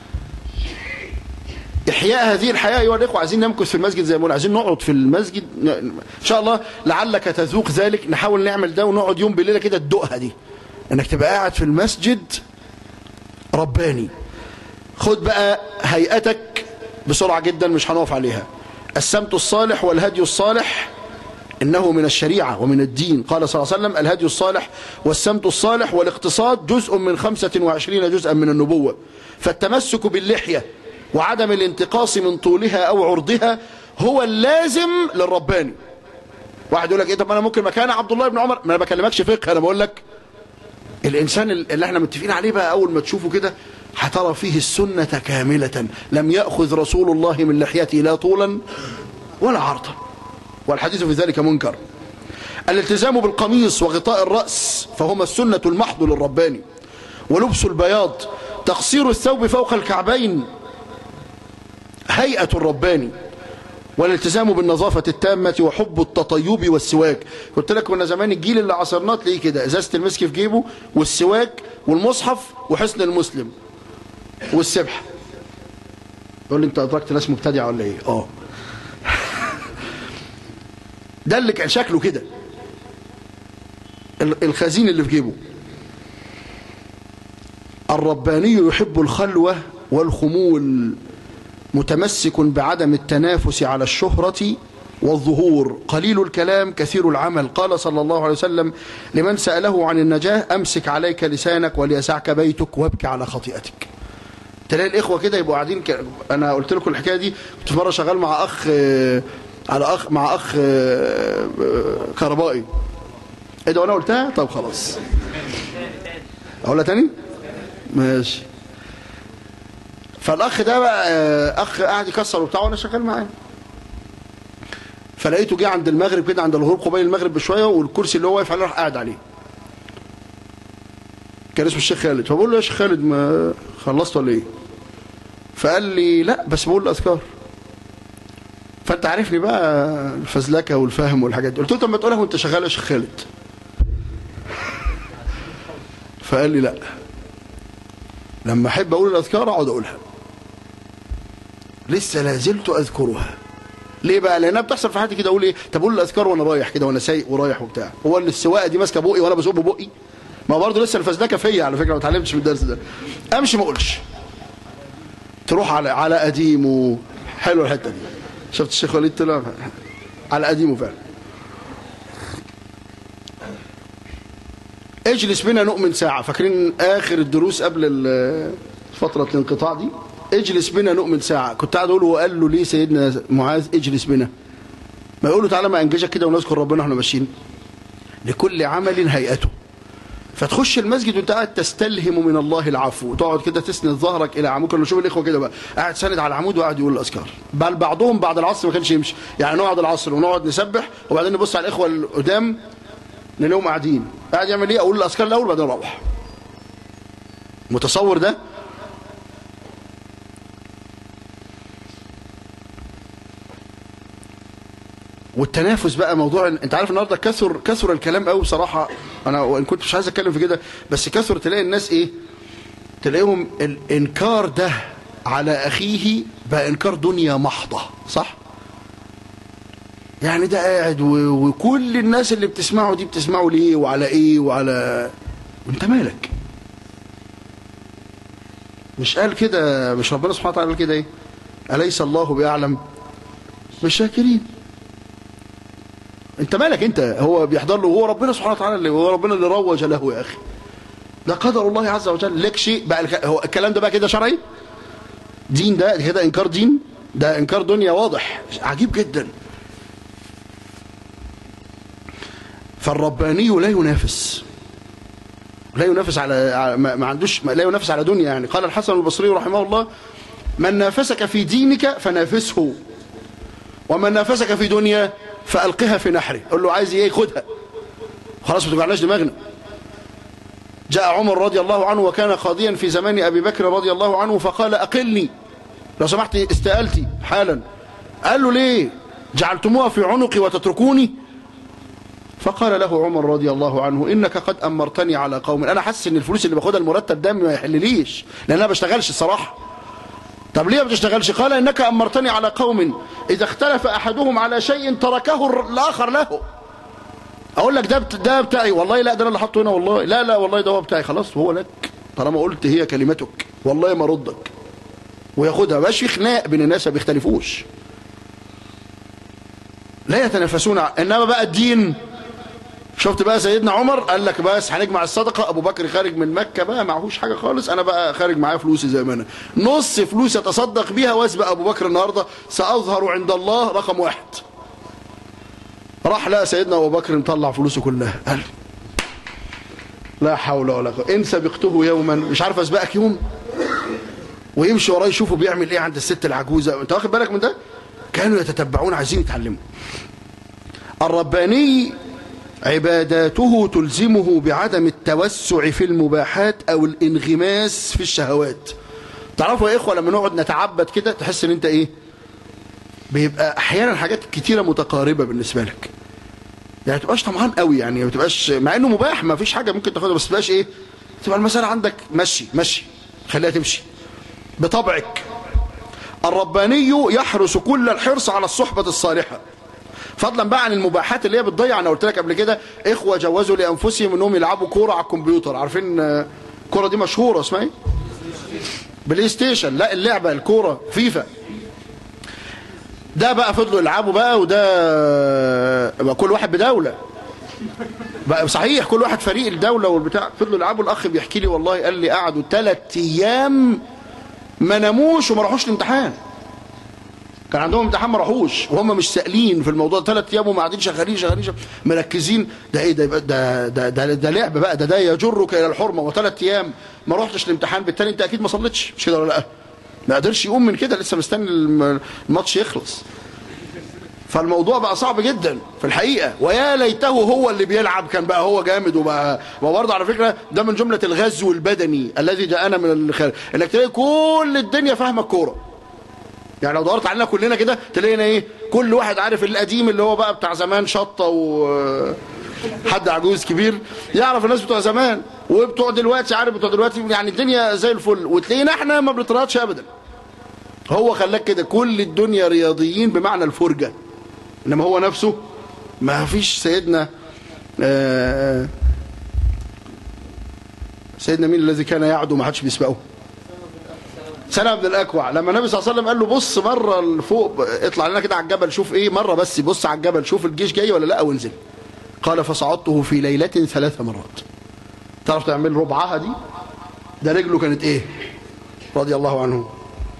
إحياء هذه الحياة أيها الإخوة عايزين نمكث في المسجد زي ما قلنا عايزين نقعد في المسجد إن شاء الله لعلك تذوق ذلك نحاول نعمل ده ونقعد يوم بالليلة كده تدوقها دي إنك تبقى قاعد في المسجد رباني خد بقى هيئتك بسرعة جدا مش هنقف عليها السمت الصالح والهدي الصالح إنه من الشريعة ومن الدين قال صلى الله عليه وسلم الهدي الصالح والسمت الصالح والاقتصاد جزء من خمسة وعشرين جزءا من النبوة فالتمسك باللحية وعدم الانتقاص من طولها أو عرضها هو اللازم للرباني واحد يقول لك ايه طب انا ممكن مكان عبد الله بن عمر ما انا بكلمكش فقه انا بقول لك الانسان اللي احنا متفقين عليه بقى اول ما تشوفه كده هترى فيه السنة كاملة لم يأخذ رسول الله من لحيته لا طولا ولا عرضا والحديث في ذلك منكر الالتزام بالقميص وغطاء الرأس فهما السنة المحض للرباني ولبس البياض تقصير الثوب فوق الكعبين هيئة الرباني والالتزام بالنظافة التامة وحب التطيب والسواك قلت لك كنا زمان الجيل اللي عصرناه تلاقيه كده ازازة المسك في جيبه والسواك والمصحف وحسن المسلم والسبحة يقول لي انت ادركت ناس مبتدعة ولا ايه اه ده اللي كان شكله كده الخزين اللي في جيبه الرباني يحب الخلوة والخمول متمسك بعدم التنافس على الشهرة والظهور قليل الكلام كثير العمل قال صلى الله عليه وسلم لمن سأله عن النجاة أمسك عليك لسانك وليسعك بيتك وابكي على خطيئتك تلاقي الإخوة كده يبقوا قاعدين ك... أنا قلت لكم الحكاية دي كنت مرة شغال مع أخ على أخ مع أخ كهربائي إيه ده وأنا قلتها طب خلاص أقولها تاني ماشي فالاخ ده بقى اخ قاعد يكسر وبتاع وانا شغال معاه فلقيته جه عند المغرب كده عند الغروب قبيل المغرب بشويه والكرسي اللي هو واقف عليه راح قاعد عليه كان اسمه الشيخ خالد فبقول له يا شيخ خالد ما خلصت ولا ايه فقال لي لا بس بقول الاذكار فانت عارفني بقى الفزلكه والفهم والحاجات دي قلت له طب ما تقولها وانت شغال يا شيخ خالد فقال لي لا لما احب اقول الاذكار اقعد اقولها لسه لا زلت اذكرها ليه بقى لانها بتحصل في حياتي كده اقول ايه طب اقول الاذكار وانا رايح كده وانا سايق ورايح وبتاع هو اللي السواقه دي ماسكه بقي وانا بسوق ببقي ما برضه لسه الفزلكه فيا على فكره ما اتعلمتش من الدرس ده امشي ما اقولش تروح على على قديمه حلوه الحته دي شفت الشيخ وليد طلع على قديمه فعلا اجلس بنا نؤمن ساعة فاكرين آخر الدروس قبل ال- فترة الانقطاع دي اجلس بنا نؤمن ساعة كنت قاعد أقول له وقال له ليه سيدنا معاذ اجلس بنا ما يقول له تعالى ما أنجزك كده ونذكر ربنا احنا ماشيين لكل عمل هيئته فتخش المسجد وانت قاعد تستلهم من الله العفو تقعد كده تسند ظهرك الى عمود كنا نشوف الاخوه كده بقى قاعد ساند على العمود وقاعد يقول الاذكار بل بعضهم بعد العصر ما كانش يمشي يعني نقعد العصر ونقعد نسبح وبعدين نبص على الاخوه القدام نلاقيهم قاعدين قاعد يعمل ايه اقول الاذكار الاول وبعدين اروح متصور ده والتنافس بقى موضوع انت عارف النهارده كثر كثر الكلام قوي بصراحه انا وان كنت مش عايز اتكلم في كده بس كثر تلاقي الناس ايه تلاقيهم الانكار ده على اخيه بقى انكار دنيا محضه صح يعني ده قاعد و- وكل الناس اللي بتسمعه دي بتسمعه ليه وعلى ايه وعلى وانت مالك مش قال كده مش ربنا سبحانه وتعالى قال كده ايه اليس الله باعلم بالشاكرين انت مالك انت هو بيحضر له هو ربنا سبحانه وتعالى اللي هو ربنا اللي روج له يا اخي ده قدر الله عز وجل لك شيء بقى الك- هو الكلام ده بقى كده شرعي دين ده كده انكار دين ده انكار دنيا واضح عجيب جدا فالرباني لا ينافس لا ينافس على على- ما ما عندوش ما- لا ينافس على دنيا يعني قال الحسن البصري رحمه الله من نافسك في دينك فنافسه ومن نافسك في دنيا فألقها في نحره قول له عايز ايه خدها خلاص ما توجعناش دماغنا جاء عمر رضي الله عنه وكان قاضيا في زمان أبي بكر رضي الله عنه فقال أقلني لو سمحت استقالتي حالا قال له ليه جعلتموها في عنقي وتتركوني فقال له عمر رضي الله عنه إنك قد أمرتني على قوم أنا حاسس إن الفلوس اللي باخدها المرتب ده ما يحلليش لأن أنا ما بشتغلش الصراحة طب ليه ما بتشتغلش قال إنك أمرتني على قوم إذا اختلف أحدهم على شيء تركه الر- الآخر له أقول لك ده بت- ده بتاعي والله لا ده أنا اللي حاطه هنا والله لا لا والله ده هو بتاعي خلاص هو لك طالما قلت هي كلمتك والله ما ردك وياخدها ماشي في خناق بين الناس ما بيختلفوش لا يتنافسون ع- انما بقى الدين شفت بقى سيدنا عمر قال لك بس هنجمع الصدقه ابو بكر خارج من مكه بقى معهوش حاجه خالص انا بقى خارج معايا فلوسي زي ما انا نص فلوس يتصدق بيها واسبق ابو بكر النهارده ساظهر عند الله رقم واحد راح لقى سيدنا ابو بكر مطلع فلوسه كلها قال لا حول ولا قوه ان سبقته يوما مش عارف اسبقك يوم ويمشي وراه يشوفه بيعمل ايه عند الست العجوزه انت واخد بالك من ده كانوا يتتبعون عايزين يتعلموا الرباني عباداته تلزمه بعدم التوسع في المباحات او الانغماس في الشهوات تعرفوا يا اخوه لما نقعد نتعبد كده تحس ان انت ايه بيبقى احيانا حاجات كتيره متقاربه بالنسبه لك يعني ما تبقاش طمعان قوي يعني ما تبقاش مع انه مباح ما فيش حاجه ممكن تاخدها بس ما تبقاش ايه تبقى المساله عندك مشي مشي خليها تمشي بطبعك الرباني يحرص كل الحرص على الصحبة الصالحة فضلا بقى عن المباحات اللي هي بتضيع انا قلت لك قبل كده اخوه جوزوا لانفسهم انهم يلعبوا كوره على الكمبيوتر عارفين آه، الكوره دي مشهوره اسمها ايه بلاي ستيشن لا اللعبه الكوره فيفا ده بقى فضلوا يلعبوا بقى وده بقى كل واحد بدوله بقى صحيح كل واحد فريق الدوله والبتاع فضلوا يلعبوا الاخ بيحكي لي والله قال لي قعدوا ثلاث ايام ما ناموش وما راحوش الامتحان كان عندهم امتحان ما راحوش وهم مش سائلين في الموضوع ثلاث ايام وهم قاعدين شغالين شغالين شغالين مركزين ده ايه ده يبقى ده ده ده, ده لعب بقى ده ده يجرك الى الحرمه وثلاث ايام ما رحتش الامتحان بالتالي انت اكيد ما صليتش مش كده ولا لا ما قدرش يقوم من كده لسه مستني الم- الماتش يخلص فالموضوع بقى صعب جدا في الحقيقة ويا ليته هو اللي بيلعب كان بقى هو جامد وبقى وبرضه على فكرة ده من جملة الغزو البدني الذي جاءنا من الخارج انك تلاقي كل الدنيا فاهمة الكورة يعني لو دورت علينا كلنا كده تلاقينا ايه كل واحد عارف القديم اللي هو بقى بتاع زمان شطة و حد عجوز كبير يعرف الناس بتوع زمان وبتوع دلوقتي عارف بتوع دلوقتي يعني الدنيا زي الفل وتلاقينا احنا ما بنترادش ابدا هو خلاك كده كل الدنيا رياضيين بمعنى الفرجة انما هو نفسه ما فيش سيدنا آه سيدنا مين الذي كان يعدو ما حدش بيسبقه سلمة بن الأكوع لما النبي صلى الله عليه وسلم قال له بص مرة لفوق اطلع لنا كده على الجبل شوف ايه مرة بس بص على الجبل شوف الجيش جاي ولا لا وانزل قال فصعدته في ليلة ثلاث مرات تعرف تعمل ربعها دي ده رجله كانت ايه رضي الله عنه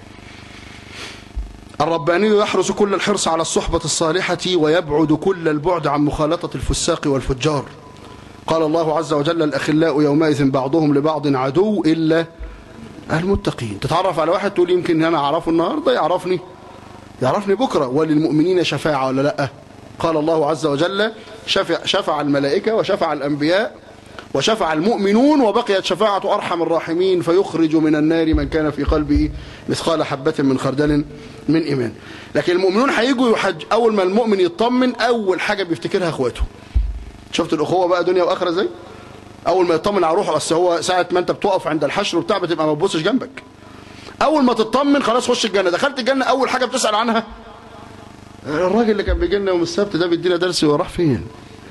الرباني يحرص كل الحرص على الصحبة الصالحة ويبعد كل البعد عن مخالطة الفساق والفجار قال الله عز وجل الأخلاء يومئذ بعضهم لبعض عدو إلا المتقين تتعرف على واحد تقول يمكن أنا أعرفه النهاردة يعرفني يعرفني بكرة وللمؤمنين شفاعة ولا لأ قال الله عز وجل شفع, شفع الملائكة وشفع الأنبياء وشفع المؤمنون وبقيت شفاعة أرحم الراحمين فيخرج من النار من كان في قلبه مثقال حبة من خردل من إيمان لكن المؤمنون هيجوا يحج أول ما المؤمن يطمن أول حاجة بيفتكرها أخواته شفت الأخوة بقى دنيا وآخرة زي أول ما يطمن على روحه بس هو ساعة ما أنت بتقف عند الحشر وبتاع بتبقى ما تبصش جنبك أول ما تطمن خلاص خش الجنة دخلت الجنة أول حاجة بتسأل عنها الراجل اللي كان بيجي لنا يوم السبت ده بيدينا درس هو راح فين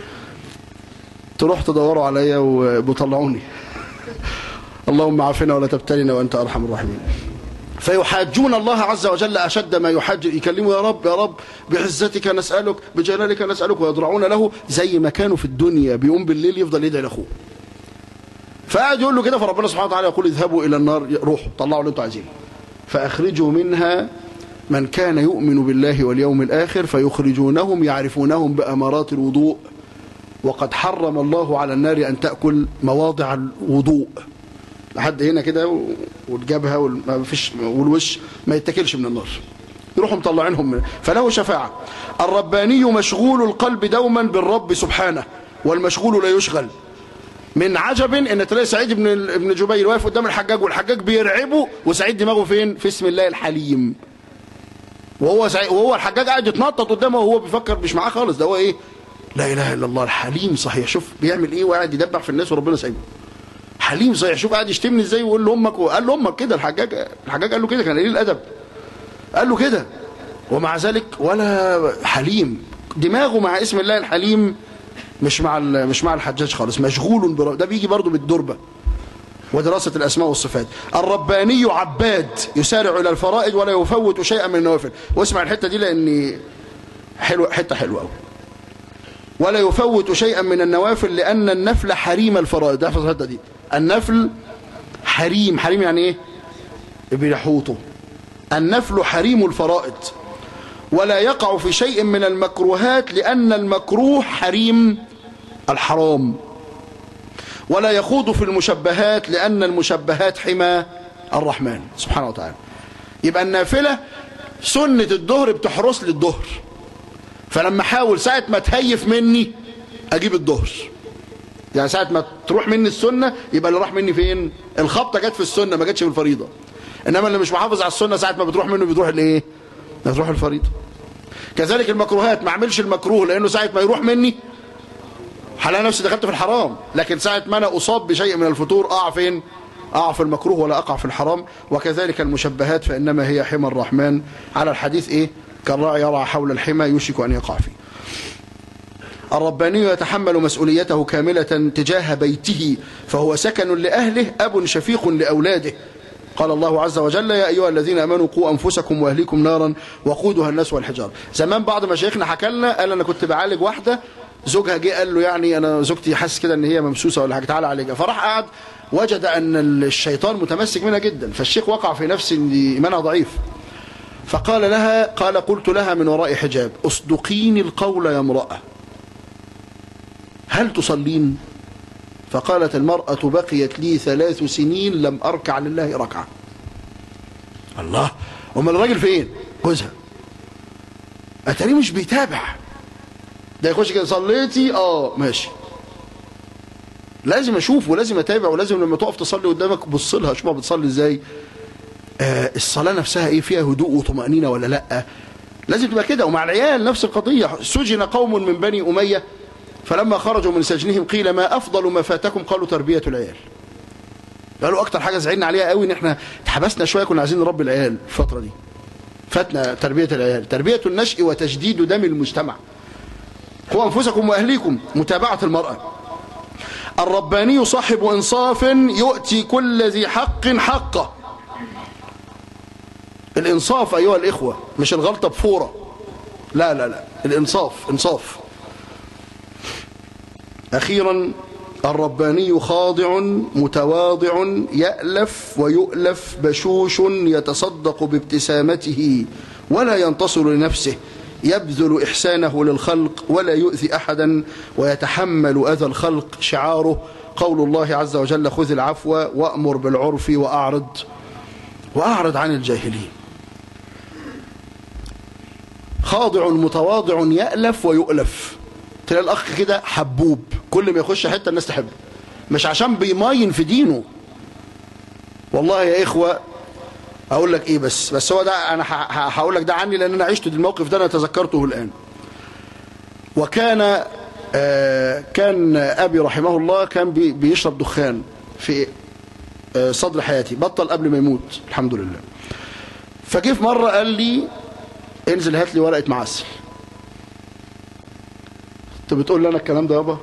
تروح تدوروا عليا وبيطلعوني اللهم عافنا ولا تبتلنا وانت ارحم الراحمين فيحاجون الله عز وجل اشد ما يحاج يكلموا يا رب يا رب بعزتك نسالك بجلالك نسالك ويضرعون له زي ما كانوا في الدنيا بيقوم بالليل يفضل يدعي لاخوه فقعد يقول له كده فربنا سبحانه وتعالى يقول اذهبوا الى النار روحوا طلعوا اللي انتوا عايزينه فاخرجوا منها من كان يؤمن بالله واليوم الآخر فيخرجونهم يعرفونهم بأمارات الوضوء وقد حرم الله على النار أن تأكل مواضع الوضوء لحد هنا كده والجبهة والوش ما يتكلش من النار يروحوا مطلعينهم من فله شفاعة الرباني مشغول القلب دوما بالرب سبحانه والمشغول لا يشغل من عجب ان تلاقي سعيد بن ابن جبير واقف قدام الحجاج والحجاج بيرعبه وسعيد دماغه فين في اسم الله الحليم وهو سعي... وهو الحجاج قاعد يتنطط قدامه وهو بيفكر مش معاه خالص ده هو ايه لا اله الا الله الحليم صحيح شوف بيعمل ايه وقاعد يدبح في الناس وربنا سايبه حليم صحيح شوف قاعد يشتمني ازاي ويقول لامك وقال لامك كده الحجاج الحجاج قال له كده كان قليل الادب قال له كده ومع ذلك ولا حليم دماغه مع اسم الله الحليم مش مع مش مع الحجاج خالص مشغول بر... ده بيجي برضه بالدربه ودراسة الأسماء والصفات الرباني عباد يسارع إلى الفرائض ولا يفوت شيئا من النوافل واسمع الحتة دي لأن حلوة حتة حلوة أوي ولا يفوت شيئا من النوافل لأن النفل حريم الفرائض احفظ الحتة دي النفل حريم حريم يعني إيه بيحوطه النفل حريم الفرائض ولا يقع في شيء من المكروهات لأن المكروه حريم الحرام ولا يخوض في المشبهات لأن المشبهات حمى الرحمن سبحانه وتعالى يبقى النافلة سنة الظهر بتحرس لي الظهر فلما احاول ساعة ما تهيف مني اجيب الظهر يعني ساعة ما تروح مني السنة يبقى اللي راح مني فين الخبطة جت في السنة ما جتش في الفريضة انما اللي مش محافظ على السنة ساعة ما بتروح منه بتروح الايه بتروح الفريضة كذلك المكروهات ما اعملش المكروه لانه ساعة ما يروح مني هلاقي نفسي دخلت في الحرام لكن ساعة ما أنا أصاب بشيء من الفتور أقع فين أقع في المكروه ولا أقع في الحرام وكذلك المشبهات فإنما هي حمى الرحمن على الحديث إيه كالراعي يرعى حول الحمى يوشك أن يقع فيه الرباني يتحمل مسؤوليته كاملة تجاه بيته فهو سكن لأهله أب شفيق لأولاده قال الله عز وجل يا أيها الذين أمنوا قوا أنفسكم وأهليكم نارا وقودها الناس والحجار زمان بعض مشايخنا حكى لنا قال أنا كنت بعالج واحدة زوجها جه قال له يعني أنا زوجتي حاسس كده أن هي ممسوسة ولا حاجة تعالى عالجها فراح قعد وجد أن الشيطان متمسك منها جدا فالشيخ وقع في نفس ان إيمانها ضعيف فقال لها قال قلت لها من وراء حجاب اصدقيني القول يا امرأة هل تصلين فقالت المرأة بقيت لي ثلاث سنين لم أركع لله ركعة الله أما الراجل فين جوزها اتاريه مش بيتابع ده يخش كده صليتي اه ماشي لازم اشوف ولازم اتابع ولازم لما تقف تصلي قدامك بص لها شوفها بتصلي ازاي آه الصلاه نفسها ايه فيها هدوء وطمانينه ولا لا لازم تبقى كده ومع العيال نفس القضيه سجن قوم من بني اميه فلما خرجوا من سجنهم قيل ما افضل ما فاتكم قالوا تربيه العيال قالوا اكتر حاجه زعلنا عليها قوي ان احنا اتحبسنا شويه كنا عايزين نربي العيال الفتره دي فاتنا تربيه العيال تربيه النشء وتجديد دم المجتمع قوا انفسكم واهليكم متابعه المراه الرباني صاحب انصاف يؤتي كل ذي حق حقه الانصاف ايها الاخوه مش الغلطه بفوره لا لا لا الانصاف انصاف اخيرا الرباني خاضع متواضع يألف ويؤلف بشوش يتصدق بابتسامته ولا ينتصر لنفسه يبذل إحسانه للخلق ولا يؤذي أحدا ويتحمل أذى الخلق شعاره قول الله عز وجل خذ العفو وأمر بالعرف وأعرض وأعرض عن الجاهلين خاضع متواضع يألف ويؤلف تلاقي الأخ كده حبوب كل ما يخش حتة الناس تحبه مش عشان بيماين في دينه والله يا إخوة أقول لك إيه بس بس هو ده أنا هقول لك ده عني لأن أنا عشت الموقف ده أنا تذكرته الآن وكان آه كان أبي رحمه الله كان بي بيشرب دخان في آه صدر حياتي بطل قبل ما يموت الحمد لله فجه في مرة قال لي انزل هات لي ورقة معسل انت بتقول لي انا الكلام ده يابا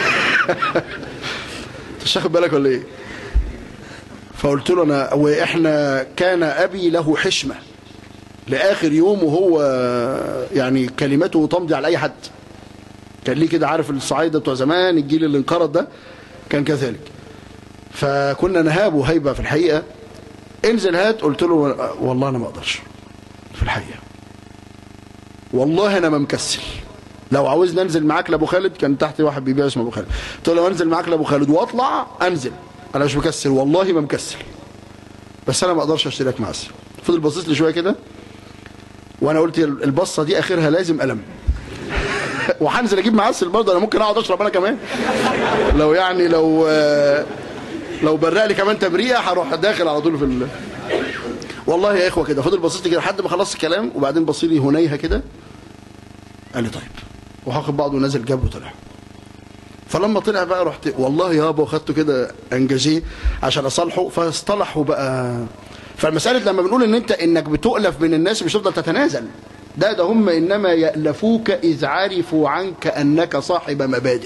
انت مش واخد بالك ولا ايه فقلت له انا واحنا كان ابي له حشمه لاخر يوم وهو يعني كلمته تمضي على اي حد كان ليه كده عارف الصعايده بتوع زمان الجيل اللي انقرض ده كان كذلك فكنا نهابه هيبه في الحقيقه انزل هات قلت له والله انا ما اقدرش في الحقيقه والله انا ما مكسل لو عاوزني انزل معاك لابو خالد كان تحت واحد بيبيع اسمه ابو خالد قلت له لو انزل معاك لابو خالد واطلع انزل انا مش مكسل والله ما مكسل بس انا ما اقدرش اشترك معسل فضل باصص لي شويه كده وانا قلت البصه دي اخرها لازم الم وهنزل اجيب معسل برضه انا ممكن اقعد اشرب انا كمان لو يعني لو لو برق لي كمان تمريقه هروح داخل على طول في ال... والله يا اخوه كده فضل باصص لي كده لحد ما خلصت الكلام وبعدين بص لي هنيهه كده قال لي طيب وهاخد بعضه ونازل جاب وطلع فلما طلع بقى رحت والله يابا خدته كده انجزيه عشان اصالحه فاصطلحوا بقى فالمسألة لما بنقول ان انت انك بتؤلف من الناس مش تفضل تتنازل ده ده هم انما يألفوك اذ عرفوا عنك انك صاحب مبادئ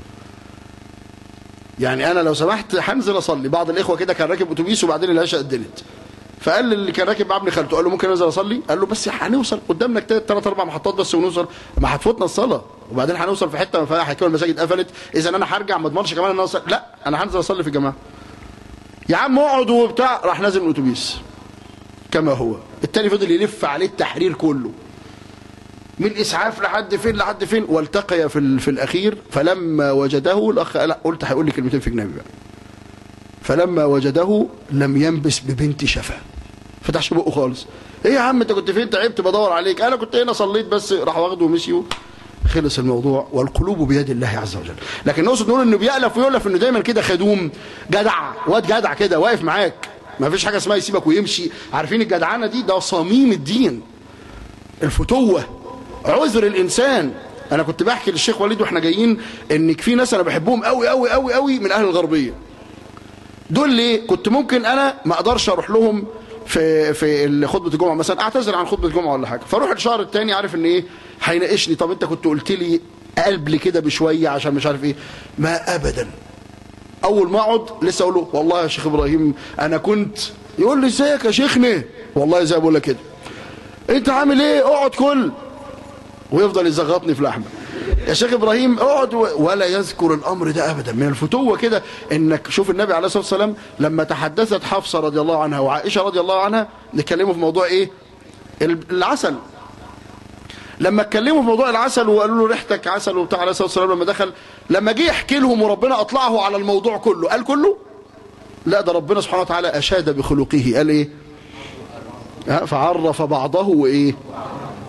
يعني انا لو سمحت هنزل اصلي بعض الاخوه كده كان راكب اتوبيس وبعدين العشاء اتدلت فقال اللي كان راكب مع ابن خالته قال له ممكن انزل اصلي قال له بس هنوصل قدامنا ثلاث اربع محطات بس ونوصل ما هتفوتنا الصلاه وبعدين هنوصل في حته ما فيها هيكون المساجد قفلت اذا انا هرجع ما اضمنش كمان ان انا أصلي. لا انا هنزل اصلي في الجماعه يا عم اقعد وبتاع راح نازل من الاتوبيس كما هو التاني فضل يلف عليه التحرير كله من الاسعاف لحد فين لحد فين والتقي في في الاخير فلما وجده الاخ لا قلت هيقول لي كلمتين في جنابي بقى فلما وجده لم ينبس ببنت شفا فتحش بقه خالص ايه يا عم انت كنت فين تعبت بدور عليك انا كنت هنا صليت بس راح واخده ومشيوا خلص الموضوع والقلوب بيد الله عز وجل لكن نقصد نقول انه بيألف ويؤلف انه دايما كده خدوم جدع واد جدع كده واقف معاك ما فيش حاجه اسمها يسيبك ويمشي عارفين الجدعنه دي ده صميم الدين الفتوه عذر الانسان انا كنت بحكي للشيخ وليد واحنا جايين ان في ناس انا بحبهم قوي قوي قوي قوي من اهل الغربيه دول ليه كنت ممكن انا ما اقدرش اروح لهم في في خطبه الجمعه مثلا اعتذر عن خطبه الجمعه ولا حاجه فاروح الشهر الثاني عارف ان ايه هيناقشني طب انت كنت قلت لي قلب لي كده بشويه عشان مش عارف ايه ما ابدا اول ما اقعد لسه اقول له والله يا شيخ ابراهيم انا كنت يقول لي ازيك يا شيخنا والله زي بقول لك كده انت عامل ايه اقعد كل ويفضل يزغطني في لحمه يا شيخ ابراهيم اقعد ولا يذكر الامر ده ابدا من الفتوه كده انك شوف النبي عليه الصلاه والسلام لما تحدثت حفصه رضي الله عنها وعائشه رضي الله عنها نتكلموا في موضوع ايه العسل لما اتكلموا في موضوع العسل وقالوا له ريحتك عسل وبتاع عليه الصلاه والسلام لما دخل لما جه يحكي لهم وربنا اطلعه على الموضوع كله قال كله لا ده ربنا سبحانه وتعالى اشاد بخلقه قال ايه فعرف بعضه وايه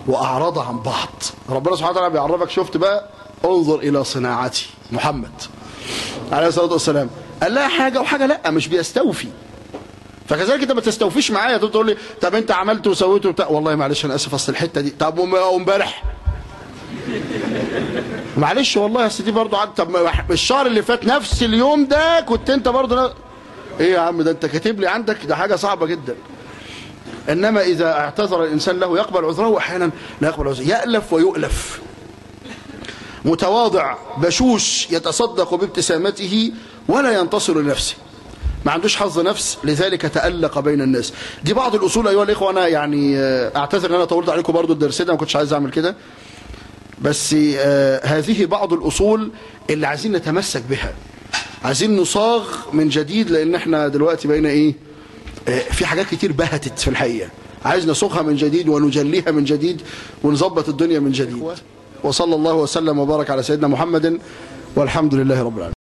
وأعرض عن بعض ربنا سبحانه وتعالى بيعرفك شفت بقى انظر إلى صناعتي محمد عليه الصلاة والسلام قال لها حاجة وحاجة لا مش بيستوفي فكذلك انت ما تستوفيش معايا تقول لي طب انت عملت وسويت وبتاع والله معلش انا اسف اصل الحته دي طب وامبارح معلش والله يا سيدي برضه عد طب الشهر اللي فات نفس اليوم ده كنت انت برضه ن... ايه يا عم ده انت كاتب لي عندك ده حاجه صعبه جدا انما اذا اعتذر الانسان له يقبل عذره واحيانا لا يقبل عذره يالف ويؤلف متواضع بشوش يتصدق بابتسامته ولا ينتصر لنفسه ما عندوش حظ نفس لذلك تألق بين الناس دي بعض الأصول أيها الإخوة أنا يعني أعتذر أن أنا طولت عليكم برضو الدرس ده ما كنتش عايز أعمل كده بس آه هذه بعض الأصول اللي عايزين نتمسك بها عايزين نصاغ من جديد لأن احنا دلوقتي بقينا إيه آه في حاجات كتير بهتت في الحقيقة عايز نصوغها من جديد ونجليها من جديد ونظبط الدنيا من جديد وصلى الله وسلم وبارك على سيدنا محمد والحمد لله رب العالمين